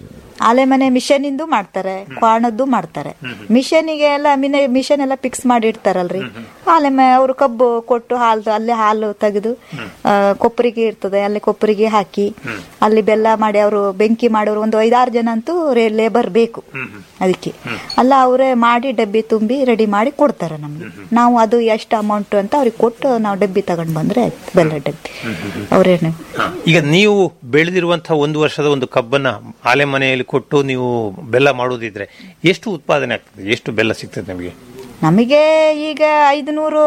ಆಲೆ ಮನೆ ಮಿಷನ್ ಇಂದು ಮಾಡ್ತಾರೆ ಕ್ವಾಣದ್ದು ಮಾಡ್ತಾರೆ ಮಿಷನಿಗೆ ಎಲ್ಲ ಮಿನೆ ಮಿಷನ್ ಎಲ್ಲ ಫಿಕ್ಸ್ ಮಾಡಿ ಇಡ್ತಾರಲ್ರಿ ಆಲೆ ಅವರು ಕಬ್ಬು ಕೊಟ್ಟು ಹಾಲು ಅಲ್ಲೇ ಹಾಲು ತೆಗೆದು ಆ, ಕೊಪ್ಪರಿಗೆ ಇರ್ತದೆ ಅಲ್ಲಿ ಕೊಪ್ಪರಿಗೆ ಹಾಕಿ ಅಲ್ಲಿ ಬೆಲ್ಲ ಮಾಡಿ ಅವರು ಬೆಂಕಿ ಮಾಡೋರು ಒಂದು ಐದಾರು ಜನ ಅಂತೂ ಲೇಬರ್ ಬೇಕು ಅದಕ್ಕೆ ಅಲ್ಲ ಅವರೇ ಮಾಡಿ ಡಬ್ಬಿ ತುಂಬಿ ರೆಡಿ ಮಾಡಿ ಕೊಡ್ತಾರೆ ನಮ್ಗೆ ನಾವು ಅದು ಎಷ್ಟು ಅಮೌಂಟ್ ಅಂತ ಅವ್ರಿಗೆ ಕೊಟ್ಟು ನಾವು ಡಬ್ಬಿ ತಗೊಂಡ್ ಬಂದ್ರೆ ಆಯ್ತು ಬೆಲ್ಲ ಡಬ್ಬಿ ಅವ್ರೇನು ಹಾ. ಈಗ ನೀವು ಬೆಳೆದಿರುವಂತಹ ಒಂದು ವರ್ಷದ ಒಂದು ಕಬ್ಬನ್ನ ಆಲೆ ಮನೆಯಲ್ಲಿ ಕೊಟ್ಟು ನೀವು ಬೆಲ್ಲ ಮಾಡುವುದಿದ್ರೆ ಎಷ್ಟು ಉತ್ಪಾದನೆ ಆಗ್ತದೆ ಎಷ್ಟು ಬೆಲ್ಲ ಸಿಗ್ತದೆ ನಿಮಗೆ ನಮಗೆ ಈಗ ಐದುನೂರು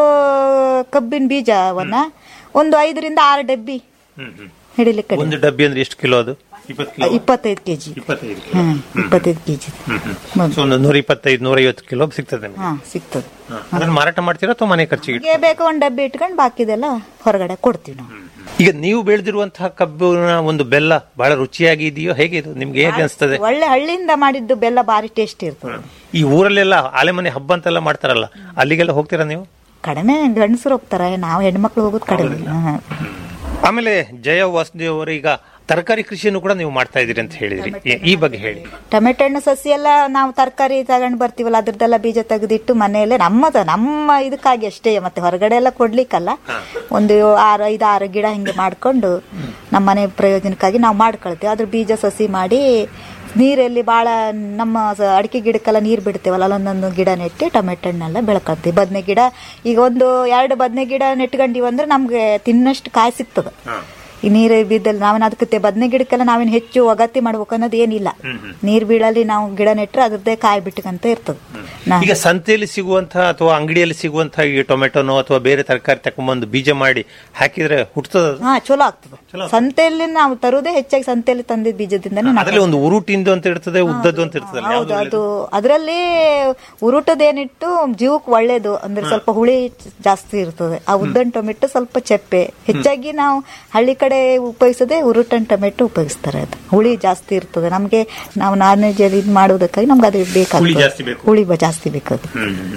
ಕಬ್ಬಿನ ಬೀಜವನ್ನ ಒಂದು ಐದರಿಂದ ಆರು ಡಬ್ಬಿ ಹಿಡಿಲಿಕ್ಕೆ ಒಂದು ಡಬ್ಬಿ ಅಂದ್ರೆ ಎಷ್ಟು ಕಿಲೋ ಅದು ಇಪ್ಪತ್ತು ಕಿಲೋ ಇಪ್ಪತ್ತೈದು ಕೆಜಿ ಇಪ್ಪತ್ತೈದು ಹ್ಮ್ ಇಪ್ಪತ್ತೈದು ಕೆಜಿ ಸೊ ಒಂದು ನೂರ ಇಪ್ಪತ್ತೈದು ನೂರ ಐವತ್ತು ಕಿಲೋ ಸಿಗ್ತದೆ ನಿಮಗೆ ಹಾ ಸಿಗ್ತದೆ ಹಾ. ಅದನ್ನ ಮಾರಾಟ ಮಾಡ್ತೀರಾ ಅಥವಾ ಮನೆ ಖರ್ಚಿಗೆ ಹೀಗೆ ಬೇಕು ಒಂದು ಡಬ್ಬಿ ಇಟ್ಕೊಂಡು ಬಾಕಿದೆಲ್ಲ ಹೊರಗಡೆ ಕೊಡ್ತೀವಿ ನಾವು ಈಗ ನೀವು ಬೆಳೆದಿರುವಂತಹ ಕಬ್ಬಿನ ಒಂದು ಬೆಲ್ಲ ಬಹಳ ರುಚಿಯಾಗಿ ಇದೆಯೋ ಹೇಗೆ ಇದು ನಿಮ್ಗೆ ಹೇಗೆ ಅನಿಸ್ತದೆ ಒಳ್ಳೆ ಹಳ್ಳಿಯಿಂದ ಮಾಡಿದ್ದು ಬೆಲ್ಲ ಭಾರಿ ಟೇಸ್ಟ್ ಇರ್ತದೆ ಈ ಊರಲ್ಲೆಲ್ಲ ಆಲೆ ಮನೆ ಹಬ್ಬ ಅಂತೆಲ್ಲ ಮಾಡ್ತಾರಲ್ಲ ಅಲ್ಲಿಗೆಲ್ಲ ಹೋಗ್ತೀರಾ ನೀವು ಕಡಿಮೆ ಗಂಡಸರು ಹೋಗ್ತಾರೆ ನಾವು ಹೆಣ್ಮಕ್ಳು ಹೋಗೋದು ಕಡಿಮೆ ಹಾ. ಆಮೇಲೆ ಜಯ ವಾಸುದೇವ್ ಅವರು ಈಗ ತರಕಾರಿ ಕೃಷಿಯನ್ನು ಕೂಡ ನೀವು ಮಾಡ್ತಾ ಇದ್ದೀರಿ ಅಂತ ಹೇಳಿದ್ರಿ ಈ- ಈ ಬಗ್ಗೆ ಹೇಳಿ ಟೊಮೆಟೊ ಹಣ್ಣು ಸಸಿ ಎಲ್ಲ ನಾವು ತರಕಾರಿ ತಗೊಂಡ್ ಬರ್ತೀವಲ್ಲ ಅದ್ರದ್ದೆಲ್ಲ ಬೀಜ ತೆಗೆದಿಟ್ಟು ಮನೆಯಲ್ಲೇ ನಮ್ಮದ ನಮ್ಮ ಇದಕ್ಕಾಗಿ ಅಷ್ಟೇ ಮತ್ತೆ ಹೊರಗಡೆ ಎಲ್ಲ ಕೊಡ್ಲಿಕ್ಕಲ್ಲ ಒಂದು ಆರು ಐದು ಆರು ಗಿಡ ಹಿಂಗೆ ಮಾಡ್ಕೊಂಡು ನಮ್ಮ ಮನೆ ಪ್ರಯೋಜನಕ್ಕಾಗಿ ನಾವು ಮಾಡ್ಕೊಳ್ತೀವಿ ಅದ್ರ ಬೀಜ ಸಸಿ ಮಾಡಿ ನೀರಲ್ಲಿ ಭಾಳ ನಮ್ಮ ಸ- ಅಡಿಕೆ ಗಿಡಕ್ಕೆಲ್ಲ ನೀರು ಬಿಡ್ತೇವಲ್ಲ ಅಲ್ಲೊಂದೊಂದು ಗಿಡ ನೆಟ್ಟು ಟೊಮೆಟೊ ಹಣ್ಣೆಲ್ಲ ಬೆಳ್ಕೊಂತೀವಿ ಬದನೆ ಗಿಡ ಈಗ ಒಂದು ಎರಡು ಬದನೆ ಗಿಡ ನೆಟ್ಕೊಂಡಿವಿ ಅಂದ್ರೆ ನಮ್ಗೆ ತಿನ್ನಷ್ಟು ಕಾಯಿ ಸಿಗ್ತದೆ ಈ ನೀರು ಬಿದ್ದಲ್ಲಿ ನಾವೇನು ಅದಕ್ಕೆ ಬದನೆ ಗಿಡಕ್ಕೆಲ್ಲ ನಾವೇನು ಹೆಚ್ಚು ಅಗತ್ಯ ಮಾಡ್ಬೇಕು ಅನ್ನೋದು ಏನಿಲ್ಲ ನೀರ್ ಬೀಳಲ್ಲಿ ನಾವು ಗಿಡ ನೆಟ್ರೆ ಅದ್ರದ್ದೇ ಕಾಯಿ ಬಿಟ್ಟಕಂತ ಇರ್ತದೆ ನಾ- ಈಗ ಸಂತೆಯಲ್ಲಿ ಸಿಗುವಂತಹ ಅಥವಾ ಅಂಗಡಿಯಲ್ಲಿ ಸಿಗುವಂತಹ ಈ ಟೊಮೆಟೊನೋ ಅಥವಾ ಬೇರೆ ತರಕಾರಿ ತಕೊಂಡ್ಬಂದು ಬೀಜ ಮಾಡಿ ಹಾಕಿದ್ರೆ ಹುಟ್ಟುತ್ತದೆ ಅದು? ಹಾ ಚಲೋ ಆಗ್ತದೆ ಸಂತೆಯಲ್ಲಿ ನಾವು ತರುವುದೇ ಹೆಚ್ಚಾಗಿ ಸಂತೆಯಲ್ಲಿ ತಂದಿದ್ದ ಬೀಜದಿಂದನೇ ನಾವು ಅದರಲ್ಲಿ ಒಂದು ಉರುಟಿಂದು ಅಂತ ಇರ್ತದೆ ಉದ್ದದ್ದು ಅಂತ ಇರ್ತದಲ್ಲ ಹೌದು ಅದು ಅದರಲ್ಲಿ ಉರುಟದೇನಿಟ್ಟು ಜೀವಕ್ಕೆ ಒಳ್ಳೇದು ಅಂದ್ರೆ ಸ್ವಲ್ಪ ಹುಳಿ ಜಾಸ್ತಿ ಇರ್ತದೆ ಆ ಉದ್ದನ್ ಟೊಮೆಟೊ ಸ್ವಲ್ಪ ಚೆಪ್ಪೆ ಹೆಚ್ಚಾಗಿ ನಾವು ಹಳ್ಳಿ ಕಡೆ ಉಪಯೋಗಿಸದೆ ಉರುಟನ್ ಟೊಮೆಟೊ ಉಪಯೋಗಿಸ್ತಾರೆ ಅದು ಹುಳಿ ಜಾಸ್ತಿ ಇರ್ತದೆ ನಮ್ಗೆ ನಾವು ನಾನ್ ವೆಜ್ ಇದು ಮಾಡೋದಕ್ಕಾಗಿ ನಮ್ಗೆ ಅದು ಹುಳಿ ಬೇಕಾಗ್ತದೆ ಜಾಸ್ತಿ ಬೇಕು. ಹುಳಿ ಬ- ಜಾಸ್ತಿ ಬೇಕಾಗುತ್ತೆ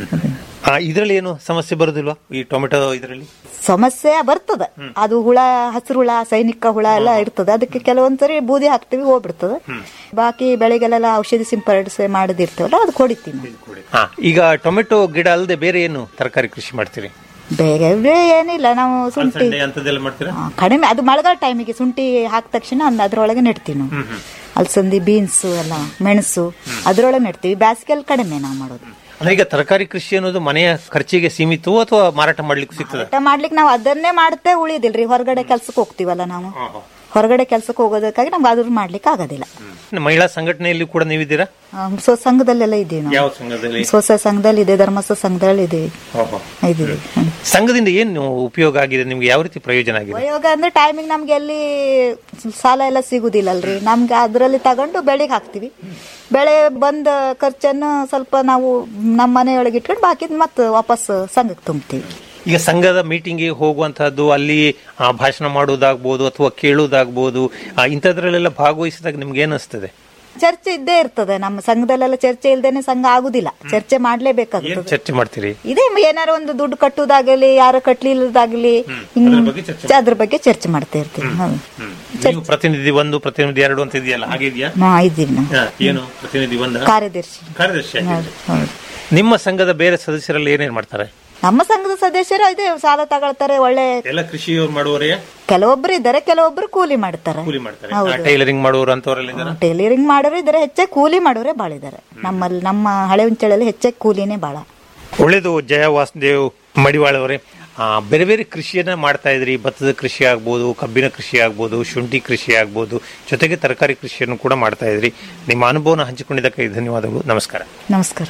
ಆ, ಇದ್ರಲ್ಲಿ ಏನು ಸಮಸ್ಯೆ ಬರುದಿಲ್ವಾ ಈ ಟೊಮೆಟೊ ಇದರಲ್ಲಿ ಸಮಸ್ಯೆ ಬರ್ತದೆ ಅದು ಹುಳ ಹಸಿರು ಹುಳ ಸೈನಿಕ ಹುಳ ಎಲ್ಲ ಇರ್ತದೆ ಅದಕ್ಕೆ ಕೆಲವೊಂದ್ಸರಿ ಬೂದಿ ಹಾಕ್ತಿವಿ ಹೋಗ್ಬಿಡ್ತದೆ ಬಾಕಿ ಬೆಳೆಗೆಲ್ಲ ಔಷಧಿ ಸಿಂಪಡಿಸಿ ಮಾಡದಿರ್ತೇವಲ್ಲ ಅದು ಹೊಡಿತೀವಿ ನಾವು. ಹಾ, ಈಗ ಟೊಮೆಟೊ ಗಿಡ ಅಲ್ಲದೆ ಬೇರೆ ಏನು ತರಕಾರಿ ಕೃಷಿ ಮಾಡ್ತೀರಿ ಬೇರೆ ಬೇರೆ ಏನಿಲ್ಲ ನಾವು ಶುಂಠಿ ಅಲಸಂಡೆ ಅಂತದೆಲ್ಲ ಮಾಡ್ತೀರಾ ಆ, ಕಡಿಮೆ ಅದು ಮಳೆಗಾಲ ಟೈಮಿಗೆ ಶುಂಠಿ ಹಾಕಿದ ತಕ್ಷಣ ಅಂದ್ ಅದ್ರೊಳಗೆ ನೆಡ್ತೀವಿ ನಾವು ಅಲಸಂದಿ ಬೀನ್ಸ್ ಎಲ್ಲ ಮೆಣಸು ಅದ್ರೊಳಗೆ ನೆಡ್ತೀವಿ ಬೇಸಿಗೆಯಲ್ಲಿ ಕಡಿಮೆ ನಾವು ಮಾಡೋದು ಅಂದ್ರೆ ಈಗ ತರಕಾರಿ ಕೃಷಿ ಅನ್ನೋದು ಮನೆಯ ಖರ್ಚಿಗೆ ಸೀಮಿತವೋ ಅಥವಾ ಮಾರಾಟ ಮಾಡ್ಲಿಕ್ಕೆ ಸಿಗ್ತದೆ ಊಟ ಮಾಡ್ಲಿಕ್ಕೆ ನಾವು ಅದನ್ನೇ ಮಾಡ್ತೇ ಉಳಿದಿಲ್ರಿ ಹೊರಗಡೆ ಕೆಲ್ಸಕ್ಕೆ ಹೋಗ್ತೀವಲ್ಲ ನಾವು ಹೊರಗಡೆ ಕೆಲ್ಸಕ್ಕೆ ಹೋಗೋದಕ್ಕಾಗಿ ನಮ್ಗೆ ಅದ್ರ ಮಾಡ್ಲಿಕ್ಕೆ ಆಗೋದಿಲ್ಲ ಮಹಿಳಾ ಸಂಘಟನೆಯಲ್ಲಿ ಕೂಡ ನೀವಿದ್ದೀರಾ ಆ, ಸೊ ಸಂಘದಲ್ಲೆಲ್ಲ ಇದ್ದೀವಿ ನಾವು ಯಾವ ಸಂಘದಲ್ಲಿ ಸ್ವಸ ಸಂಘದಲ್ಲಿ ಇದೆ ಧರ್ಮಸ್ಥ ಸಂಘದಲ್ಲಿ ಇದೀವಿ ಇದೀವಿ ಹ್ಮ್. ಸಂಘದಿಂದ ಏನು ಉಪಯೋಗ ಆಗಿದೆ ನಿಮ್ಗೆ ಯಾವ ರೀತಿ ಪ್ರಯೋಜನ ಆಗಿದೆ ಉಪಯೋಗ ಅಂದ್ರೆ ಟೈಮಿಗೆ ನಮ್ಗೆ ಎಲ್ಲಿ ಸಾಲ ಎಲ್ಲ ಸಿಗುದಿಲ್ಲಲ್ರಿ ನಮ್ಗೆ ಅದರಲ್ಲಿ ತಗೊಂಡು ಬೆಳೆಗೆ ಹಾಕ್ತಿವಿ ಬೆಳೆ ಬಂದ ಖರ್ಚನ್ನು ಸ್ವಲ್ಪ ನಾವು ನಮ್ಮ ಮನೆಯೊಳಗೆ ಇಟ್ಕೊಂಡು ಬಾಕಿದ್ ಮತ್ತೆ ವಾಪಸ್ ಸಂಘಕ್ಕೆ ತುಂಬ್ತೀವಿ ಈಗ ಸಂಘದ ಮೀಟಿಂಗಿಗೆ ಹೋಗುವಂತಹದ್ದು ಅಲ್ಲಿ ಆ, ಭಾಷಣ ಮಾಡುವುದಾಗ್ಬೋದು ಅಥವಾ ಕೇಳುವುದಾಗ್ಬೋದು ಆ, ಇಂಥದ್ರಲ್ಲೆಲ್ಲ ಭಾಗವಹಿಸಿದಾಗ ನಿಮ್ಗೆ ಏನ್ ಅನಿಸ್ತದೆ ಚರ್ಚೆ ಇದ್ದೇ ಇರ್ತದೆ ನಮ್ಮ ಸಂಘದಲ್ಲೆಲ್ಲ ಚರ್ಚೆ ಇಲ್ದೇನೆ ಸಂಘ ಆಗುದಿಲ್ಲ ಚರ್ಚೆ ಏನ್ ಮಾಡ್ಲೇಬೇಕಾಗ್ತದೆ ಚರ್ಚೆ ಮಾಡ್ತೀರಿ ಇದೇ ಏನಾರ ಒಂದು ದುಡ್ಡು ಕಟ್ಟುದಾಗಲಿ ಯಾರು ಕಟ್ಲಿಲ್ಲದಾಗಲಿ ಹಿಂಗ್ ಅದ್ರ ಬಗ್ಗೆ ಚರ್ಚೆ ಅದ್ರ ಬಗ್ಗೆ ಚರ್ಚೆ ಮಾಡ್ತಾ ಇರ್ತೀವಿ ಹೌದು. ನೀವು ಪ್ರತಿನಿಧಿ ಒಂದು ಪ್ರತಿನಿಧಿ ಎರಡು ಅಂತ ಇದೆಯಲ್ಲ ಹಾಗಿದೆಯಾ ಹಾ ಇದ್ದೀವಿ ನಾವು ಹಾ, ಏನು ಪ್ರತಿನಿಧಿ ಒಂದ ಕಾರ್ಯದರ್ಶಿ ಕಾರ್ಯದರ್ಶಿ ಹೌದು ಆಗಿದ್ದೀರಿ. ಹೌದು ನಿಮ್ಮ ಸಂಘದ ಬೇರೆ ಸದಸ್ಯರಲ್ಲಿ ಏನೇನ್ ಮಾಡ್ತಾರೆ ನಮ್ಮ ಸಂಘದ ಸದಸ್ಯರು ಇದೆ ಸಾಲ ತಗೊಳ್ತಾರೆ ಒಳ್ಳೆ ಎಲ್ಲ ಕೃಷಿ ಮಾಡುವವರೇ ಕೆಲವೊಬ್ರು ಇದ್ದಾರೆ ಕೆಲವೊಬ್ರು ಕೂಲಿ ಮಾಡ್ತಾರೆ ಕೂಲಿ ಮಾಡ್ತಾರೆ ಟೈಲರಿಂಗ್ ಮಾಡುವವರು ಅಂತವರೆಲ್ಲ ಇದ್ದಾರೆ ಟೈಲರಿಂಗ್ ಮಾಡೋರು ಇದ್ದಾರೆ ಹೆಚ್ಚಾಗಿ ಕೂಲಿ ಮಾಡೋರೇ ಬಾಳ ಇದ್ದಾರೆ ನಮ್ಮಲ್ಲಿ ನಮ್ಮ ಹಳೆ ಉಂಚಳಲ್ಲಿ ಹೆಚ್ಚಾಗಿ ಕೂಲಿನೇ ಬಾಳ ಒಳ್ಳೇದು ಜಯ ವಾಸುದೇವ್ ಮಡಿವಾಳ ಅವರೇ ಆ, ಬೇರೆ ಬೇರೆ ಕೃಷಿಯನ್ನ ಮಾಡ್ತಾ ಇದ್ರಿ ಭತ್ತದ ಕೃಷಿ ಆಗ್ಬೋದು ಕಬ್ಬಿನ ಕೃಷಿ ಆಗ್ಬೋದು ಶುಂಠಿ ಕೃಷಿ ಆಗ್ಬೋದು ಜೊತೆಗೆ ತರಕಾರಿ ಕೃಷಿಯನ್ನು ಕೂಡ ಮಾಡ್ತಾ ಇದ್ರಿ ನಿಮ್ಮ ಅನುಭವನ ಹಂಚಿಕೊಂಡಿದ್ದಕ್ಕೆ ಧನ್ಯವಾದಗಳು ನಮಸ್ಕಾರ ನಮಸ್ಕಾರ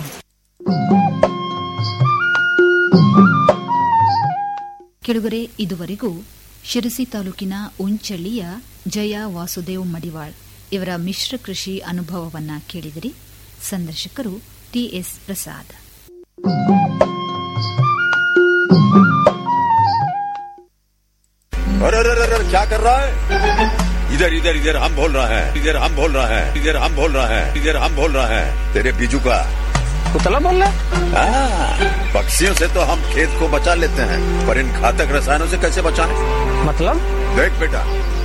ಕೆಳಗರೆ ಇದುವರೆಗೂ ಶಿರಸಿ ತಾಲೂಕಿನ ಉಂಚಳ್ಳಿಯ ಜಯ ವಾಸುದೇವ್ ಮಡಿವಾಳ್ ಇವರ ಮಿಶ್ರ ಕೃಷಿ ಅನುಭವವನ್ನ ಕೇಳಿದಿರಿ ಸಂದರ್ಶಕರು ಟಿಎಸ್ ಪ್ರಸಾದ್ अरे अरे अरे अरे, क्या कर रहा है इधर इधर इधर हम बोल रहा है इधर हम बोल रहा है इधर हम बोल रहा है इधर हम बोल रहा है तेरे बीजू का कुतला बोल रहा हाँ, पक्षियों से तो हम खेत को बचा लेते हैं पर इन घातक रसायनों से कैसे बचाएं मतलब देख बेटा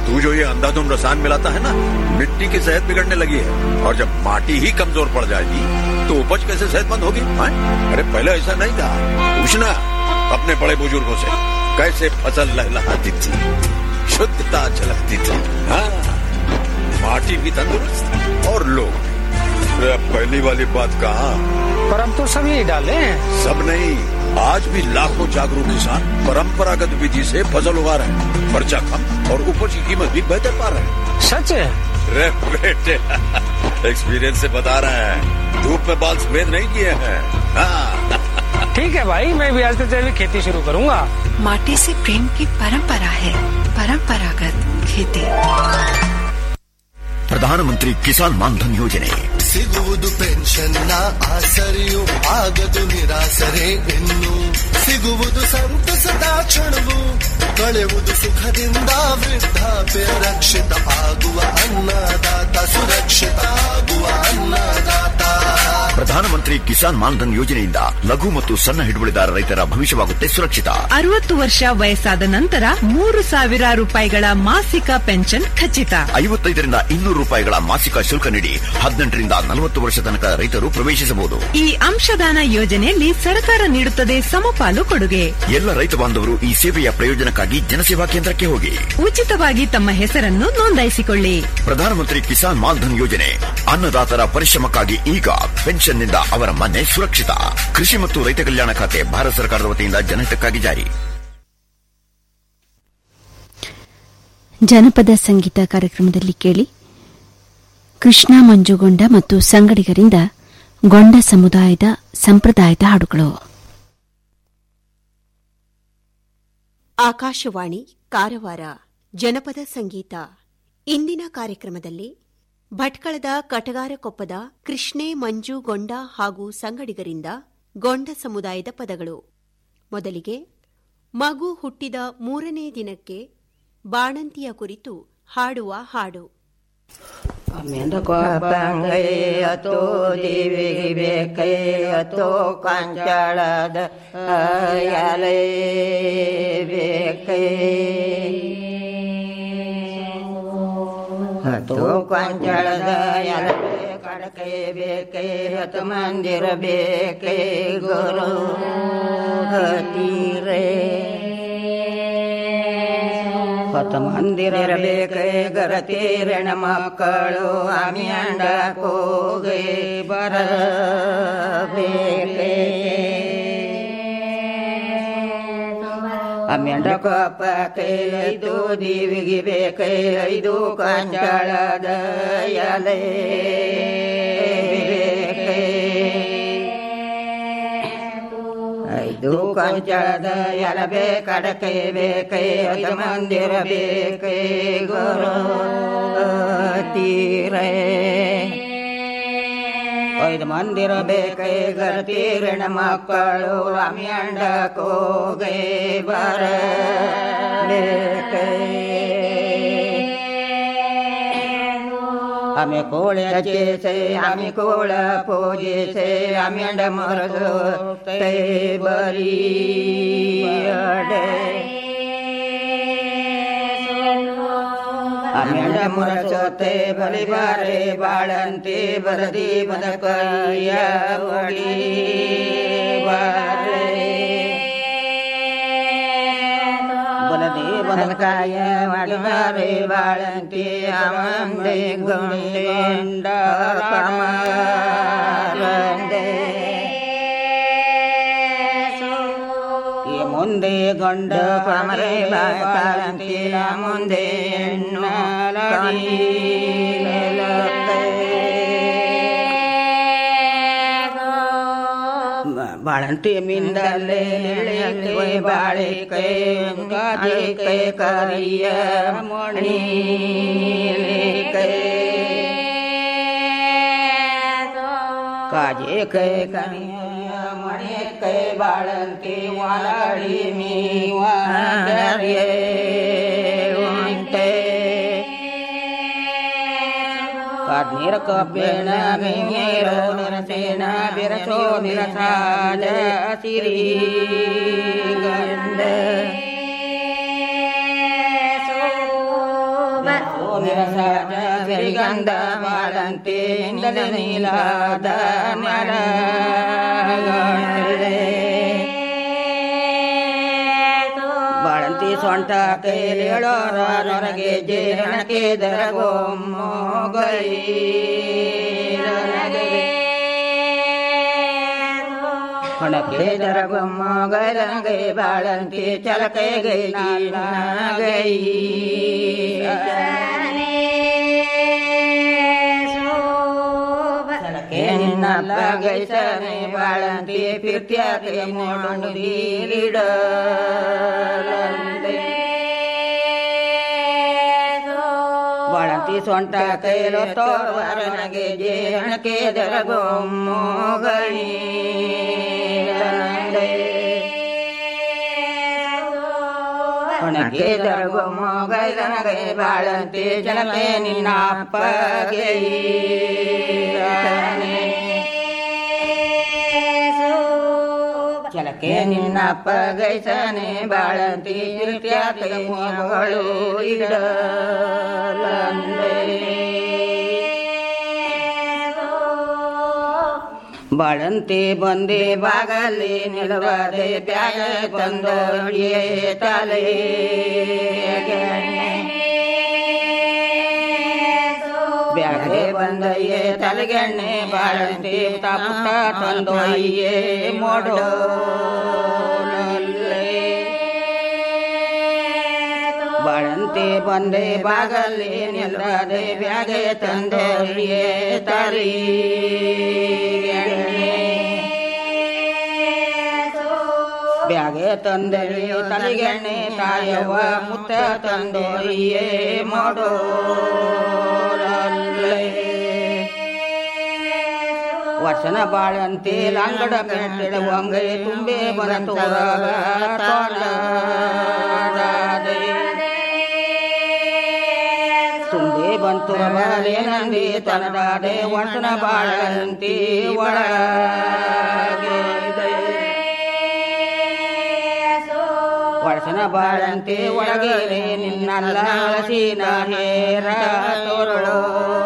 तू जो ये अंधाधुंध रसायन मिलाता है ना मिट्टी की सेहत बिगड़ने लगी है और जब माटी ही कमजोर पड़ जाएगी तो उपज कैसे सेहतमंद होगी हाँ? अरे पहले ऐसा नहीं था पूछना अपने बड़े बुजुर्गों से कैसे फसल लहलहाती थी शुद्धता झलकती थी हाँ माटी भी तंदुरुस्त और लोग भी। अरे अब पहली वाली बात कहा पर अब तो सब यही डाले हैं सब नहीं आज भी लाखों जागरूक किसान परंपरागत विधि से फसल उगा रहे हैं खर्चा कम और उपज की कीमत भी बेहतर पा रहे हैं सच है रे बेटे एक्सपीरियंस से बता रहे हैं धूप में बाल सफेद नहीं किए हैं हाँ ठीक है भाई मैं भी आज से जैविक खेती शुरू करूंगा माटी से प्रेम की परंपरा है परंपरागत खेती ಪ್ರಧಾನಮಂತ್ರಿ ಕಿಸಾನ್ ಮಾನ್ಧನ್ ಯೋಜನೆ ಸಿಗುವುದು ಪೆನ್ಷನ್ನ ಆಸರೆಯು ಆಗದು ನಿರಾಸರೆ ಇನ್ನು ಸಿಗುವುದು ಸಂತಸದ ಕ್ಷಣವು ಕಳೆಯುವುದು ಸುಖದಿಂದ ವೃದ್ಧಾಪ್ಯ ರಕ್ಷಿತ ಆಗುವ ಅನ್ನದಾತ ಸುರಕ್ಷಿತ ಆಗುವ ಅನ್ನದಾತ ಪ್ರಧಾನಮಂತ್ರಿ ಕಿಸಾನ್ ಮಾನ್ಧನ್ ಯೋಜನೆಯಿಂದ ಲಘು ಮತ್ತು ಸಣ್ಣ ಹಿಡುವಳಿದಾರ ರೈತರ ಭವಿಷ್ಯವಾಗುತ್ತೆ ಸುರಕ್ಷಿತ ಅರವತ್ತು ವರ್ಷ ವಯಸ್ಸಾದ ನಂತರ ಮೂರು ಸಾವಿರ ರೂಪಾಯಿಗಳ ಮಾಸಿಕ ಪೆನ್ಷನ್ ಖಚಿತ ಐವತ್ತೈದರಿಂದ ಇನ್ನೂರು ರೂಪಾಯಿಗಳ ಮಾಸಿಕ ಶುಲ್ಕ ನೀಡಿ ಹದಿನೆಂಟರಿಂದ ನಲವತ್ತು ವರ್ಷ ತನಕ ರೈತರು ಪ್ರವೇಶಿಸಬಹುದು ಈ ಅಂಶದಾನ ಯೋಜನೆಯಲ್ಲಿ ಸರ್ಕಾರ ನೀಡುತ್ತದೆ ಸಮಪಾಲು ಕೊಡುಗೆ ಎಲ್ಲ ರೈತ ಬಾಂಧವರು ಈ ಸೇವೆಯ ಪ್ರಯೋಜನಕ್ಕಾಗಿ ಜನಸೇವಾ ಕೇಂದ್ರಕ್ಕೆ ಹೋಗಿ ಉಚಿತವಾಗಿ ತಮ್ಮ ಹೆಸರನ್ನು ನೋಂದಾಯಿಸಿಕೊಳ್ಳಿ ಪ್ರಧಾನಮಂತ್ರಿ ಕಿಸಾನ್ ಮಾನ್ಧನ್ ಯೋಜನೆ ಅನ್ನದಾತರ ಪರಿಶ್ರಮಕ್ಕಾಗಿ ಈಗ ಪೆನ್ಷನ್ನಿಂದ ಅವರ ಮನೆ ಸುರಕ್ಷಿತ ಕೃಷಿ ಮತ್ತು ರೈತ ಕಲ್ಯಾಣ ಖಾತೆ ಭಾರತ ಸರ್ಕಾರದ ವತಿಯಿಂದ ಜನಹಿತಕ್ಕಾಗಿ ಜಾರಿ ಜನಪದ ಸಂಗೀತ ಕಾರ್ಯಕ್ರಮದಲ್ಲಿ ಕೇಳಿ ಕೃಷ್ಣ ಮಂಜುಗೊಂಡ ಮತ್ತು ಸಂಗಡಿಗರಿಂದ ಗೊಂಡ ಸಮುದಾಯದ ಸಂಪ್ರದಾಯದ ಹಾಡುಗಳು ಆಕಾಶವಾಣಿ ಕಾರವಾರ ಜನಪದ ಸಂಗೀತ ಇಂದಿನ ಕಾರ್ಯಕ್ರಮದಲ್ಲಿ ಭಟ್ಕಳದ ಕಟಗಾರಕೊಪ್ಪದ ಕೃಷ್ಣೆ ಮಂಜು ಗೊಂಡ ಹಾಗೂ ಸಂಗಡಿಗರಿಂದ ಗೊಂಡ ಸಮುದಾಯದ ಪದಗಳು ಮೊದಲಿಗೆ ಮಗು ಹುಟ್ಟಿದ ಮೂರನೇ ದಿನಕ್ಕೆ ಬಾಣಂತಿಯ ಕುರಿತು ಹಾಡುವ ಹಾಡು ಅತೋ ದೇವಿಗೆ ಬೇಕೈ ಅತೋ ಕಾಂಚಾಳದ ಅಲೆ ಬೇಕೈ ಅತೋ ಕಾಂಚಾಳದ ಎಲೆ ಕಡಕೈ ಬೇಕೈ ಹತ್ತು ಮಂದಿರ ಬೇಕೈ ಗುರು ಹತೀರೇ ಹೊತ್ತ ಮಂದಿರ ಬೇಕೈ ಗರತೀರಣ ಮಕ್ಕಳು ಅಮಿಯಂಡ ಕೋಗೆ ಬರ ಬೇಕೈ ಅಮ್ಯಂಡ ಕೊಪ್ಪ ಕೈ ಐದು ದೀವಿಗೆ ಬೇಕೈ ಐದು ಕಂಚಳದ ಎಲೆ ಬೇಕೈ ಐದು ಕಂಚಳದ ಎಲಬೆ ಕಡಕೈ ಬೇಕೈ ಅದ ಮಂದಿರ ಬೇಕೈ ಗುರು ತೀರೇ ಐದು ಮಂದಿರ ಬೇಕೈ ಗರ ತೀರಣ ಮಕ್ಕಳು ಅಮಿಯಂಡ ಕೋಗೈ ಬರ ಬೇಕೈ ಆమె ಕೋಳ చేసే ಆమె ಕೋಳ ಪೂಜಿಸೆ ಆಮೆಂಡ ಮರದು ತೈ ಬರಿ ಅಡೆ ಆಮೆಂಡ ಮರಸೋತೆ ಬಲಿ ಬಾರೆ ಬಾಳಂತಿ ಬರದಿ ಬದಕಯ್ಯ ಬಡಿ ಬಾರೆ ಬಲದಿ ಬದಕಾಯ ಮಾಡಿಮಾರೆ ಬಾಳಂತಿ ಅಮಂದೆ ಗುಂಡೆಂಡ ಕಮರಂದೆ ಈ ಮುಂದೆ ಗಂಡ ಕಮರೆ ಬಾಳಂತಿ ಮುಂದೆ ಬಾಳಂತಿ ಮಿಂದಲೆ ಕೈ ಬಾಳೆ ಕೈ ಗಾದೆ ಕೈ ಕರಿಯ ಮಣಿ ಕೈ ಕಾಜೆ ಕೈ ಕರಿಯ ಮಣಿ ಕೈ ಬಾಳಂತಿ ವಾಲಾಡಿ ಮೀ ವಾಡರಿಯೇ ಉಂಟೆ ಕಾಡ್ನೀರ ಕಬ್ಬೇಣ ಮೇರೋ ನಿರಸೇನ ಬಿರಸೋ ಬಿರಸಾದ ಸಿರಿ ಗಂಡ ವಿರಸಾಜ ಸಿರಿಗಂಧ ಬಾಳಂತಿ ಇಂದಲ ನೀಲಾದ ಬಾಳಂತಿ ಸೊಂಟ ಕೈಲಿ ಹೇಳೋರ ನೊರಗೆ ಜೇರಣಕ್ಕೆ ದರಗೊಮ್ಮೋ ಗೈ ಹೊಣಕ್ಕೆ ದರಗೊಮ್ಮ ಗೈ ಬಾಳಂತಿ ಚಲಕೈ ಗೈ ಗೈ ನಿನ್ನಲ್ಲ ಗೈಸನೆ ಬಾಳಂತಿ ಪಿರ್ತ್ಯ ಕೈ ನೋಡು ನೀರಿಡ ಬಾಳಂತಿ ಸೊಂಟ ಕೈಲೋ ತೋರುವಾರ ನನಗೆ ಜೇಣಕ್ಕೆ ದರಗೊಮ್ಮೋ ಗಣಿ ಒಣಗೆ ದರಗೊಮ್ಮೋ ಗೈದನಗೈ ಬಾಳಂತಿ ಜನಕೆ ನಿನ್ನ ಅಪ್ಪಗೆ ಚಲಕೆ ನಿನ್ನ ಅಪ್ಪ ಗೈಸನೆ ಬಾಳಂತಿ ಪಿರ್ತ್ಯಾತ ಮಗಳು ಇಡಲಂದೆ ಬಾಳಂತಿ ಬಂದೆ ಬಾಗಲಿ ನಿಲುವದೆ ಬ್ಯಾಗ ತಂದೊಳಿಯೇ ತಲೆ ಬ್ಯಾಗೆ ಬಂದಯ್ಯೇ ತಲೆಗೆಣ್ಣೆ ಬಾಳಂತಿ ಪುಟ ತಂದೊಯ್ಯೇ ಮೋಡೋ ಬಾಳಂತಿ ಬಂದೆ ಬಾಗಲಿ ನಿಲ್ಲದೆ ಬ್ಯಾಗೆ ತಂದೊಯ್ಯೇ ತರಿ ಬ್ಯಾಗೆ ತಂದರಿ ತಲೆಗೆಣ್ಣೆ ತಾಯವ ಮುತ್ತ ತಂದೊಯ್ಯೇ ಮಾಡೋ ವಚನ ಬಾಳಂತಿ ಲಂಗಡ ಪೆಟ್ಟಿಡ ಒಂಗೈ ತುಂಬೆ ಬಂತು ತುಂಬೆ ಬಂತು ನಂದಿ ತನದಾದೆ ವಚನ ಬಾಳಂತಿ ಒಳಗೆ ವಚನ ಬಾಳಂತಿ ಒಳಗೆ ನಿನ್ನಲ್ಲ ಹಲಸಿನ ಹೇರ ತೋರಳೋ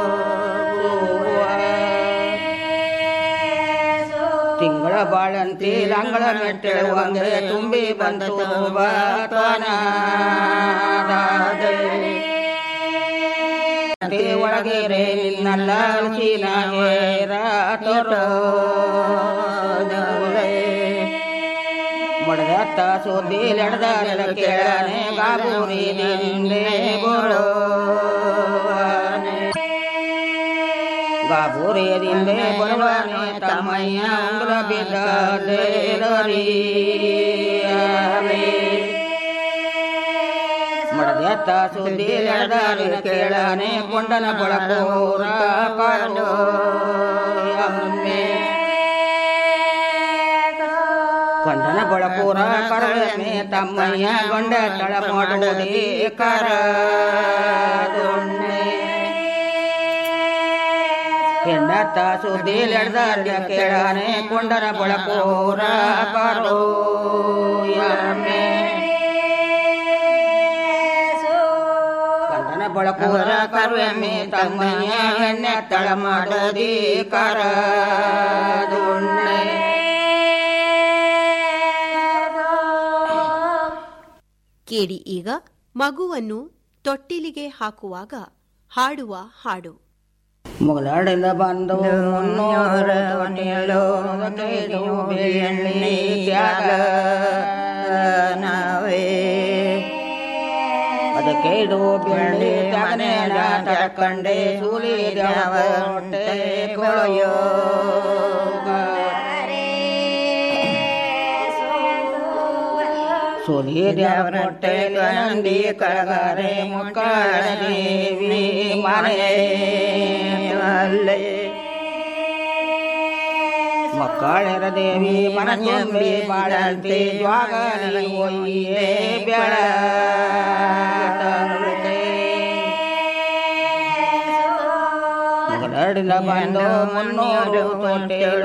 ತಿಂಗಳ ಬಾಳಂತಿ ಲಂಗಳ ಮೆಟ್ಟಳುವಂಗೆ ತುಂಬಿ ಬಂತು ಒಳಗೆ ರೇ ನಿನ್ನಲ್ಲ ಹಲಸಿನ ಹೇರ ತೋರೋ ಮೊಡದತ್ತ ಸುದ್ದಿ ಲಡ್ದ ಕೇಳನೆ ಬಾಬೂರಿ ನಿಂದೆ ಗೋರೋ ಗಾಬೂರಿಯದಿಂದೆ ಬರುವನೆ ತಮ್ಮಯ್ಯ ಉಂಗುರ ಬಿದ್ದ ಮಡದತ್ತ ಸುದ್ದಿ ಲಡ್ದ ಕೇಳನೆ ಕೊಂಡನ ಬಳಪೂರ ಪಾರೋ ಅಮ್ಮೆ ಕೊಂಡನ ಬಳಪೂರ ಕರಳನೆ ತಮ್ಮಯ್ಯ ಗೊಂಡ ತಳ ಮಾಡುವುದೇ ಕರ ಹೆಣ್ಣತ್ತ ಸುದ್ದಿ ಲಡ್ದ ಕೇಳನೆ ಕೊಂಡನ ಬಳಪೂರ ಕರೋ ಎಮ್ಮೆ ಕೊಂಡನ ಬಳಪೂರ ಕರುವೆಮ್ಮೆ ತಮ್ಮಯ್ಯ ಎಣ್ಣೆ ತಳ ಮಾಡೋದಿ ಕರ ಕೇಳಿ ಈಗ ಮಗುವನ್ನು ತೊಟ್ಟಿಲಿಗೆ ಹಾಕುವಾಗ ಹಾಡುವ ಹಾಡು ಮುಗಲಾಡಿಂದ ಬಂದು ಮುನ್ನೂರ ಮನೆಯಲು ಕೈದು ಬೆಳ್ಳಿ ತ್ಯಾಗ ನಾವೇ ಅದಕ್ಕೈದು ಬೆಳ್ಳಿ ತ್ಯಾಗನೇನ ತಡ್ಕಂಡೆ ಸೂಲಿ ದ್ಯಾವ ಹೊಟ್ಟೆ ಕೊಳೆಯೋ ಸೂಲಿ ದ್ಯಾವ ಹೊಟ್ಟೆ ನಂದಿ ಕಳಗಾರೆ ಮುಕ್ಕಳ ದೇವಿ ಮನೆ ಅಲ್ಲೇ ಮಕ್ಕಳರ ದೇವಿ ಮನ ತುಂಬಿ ಬಾಳಂತೆ ಜ್ವಾಗಲಿ ಒಯ್ಯೇ ಬೆಳ ಮಗಳಡಿನ ಬಂದು ಮುನ್ನೂರು ತೊಟ್ಟೆ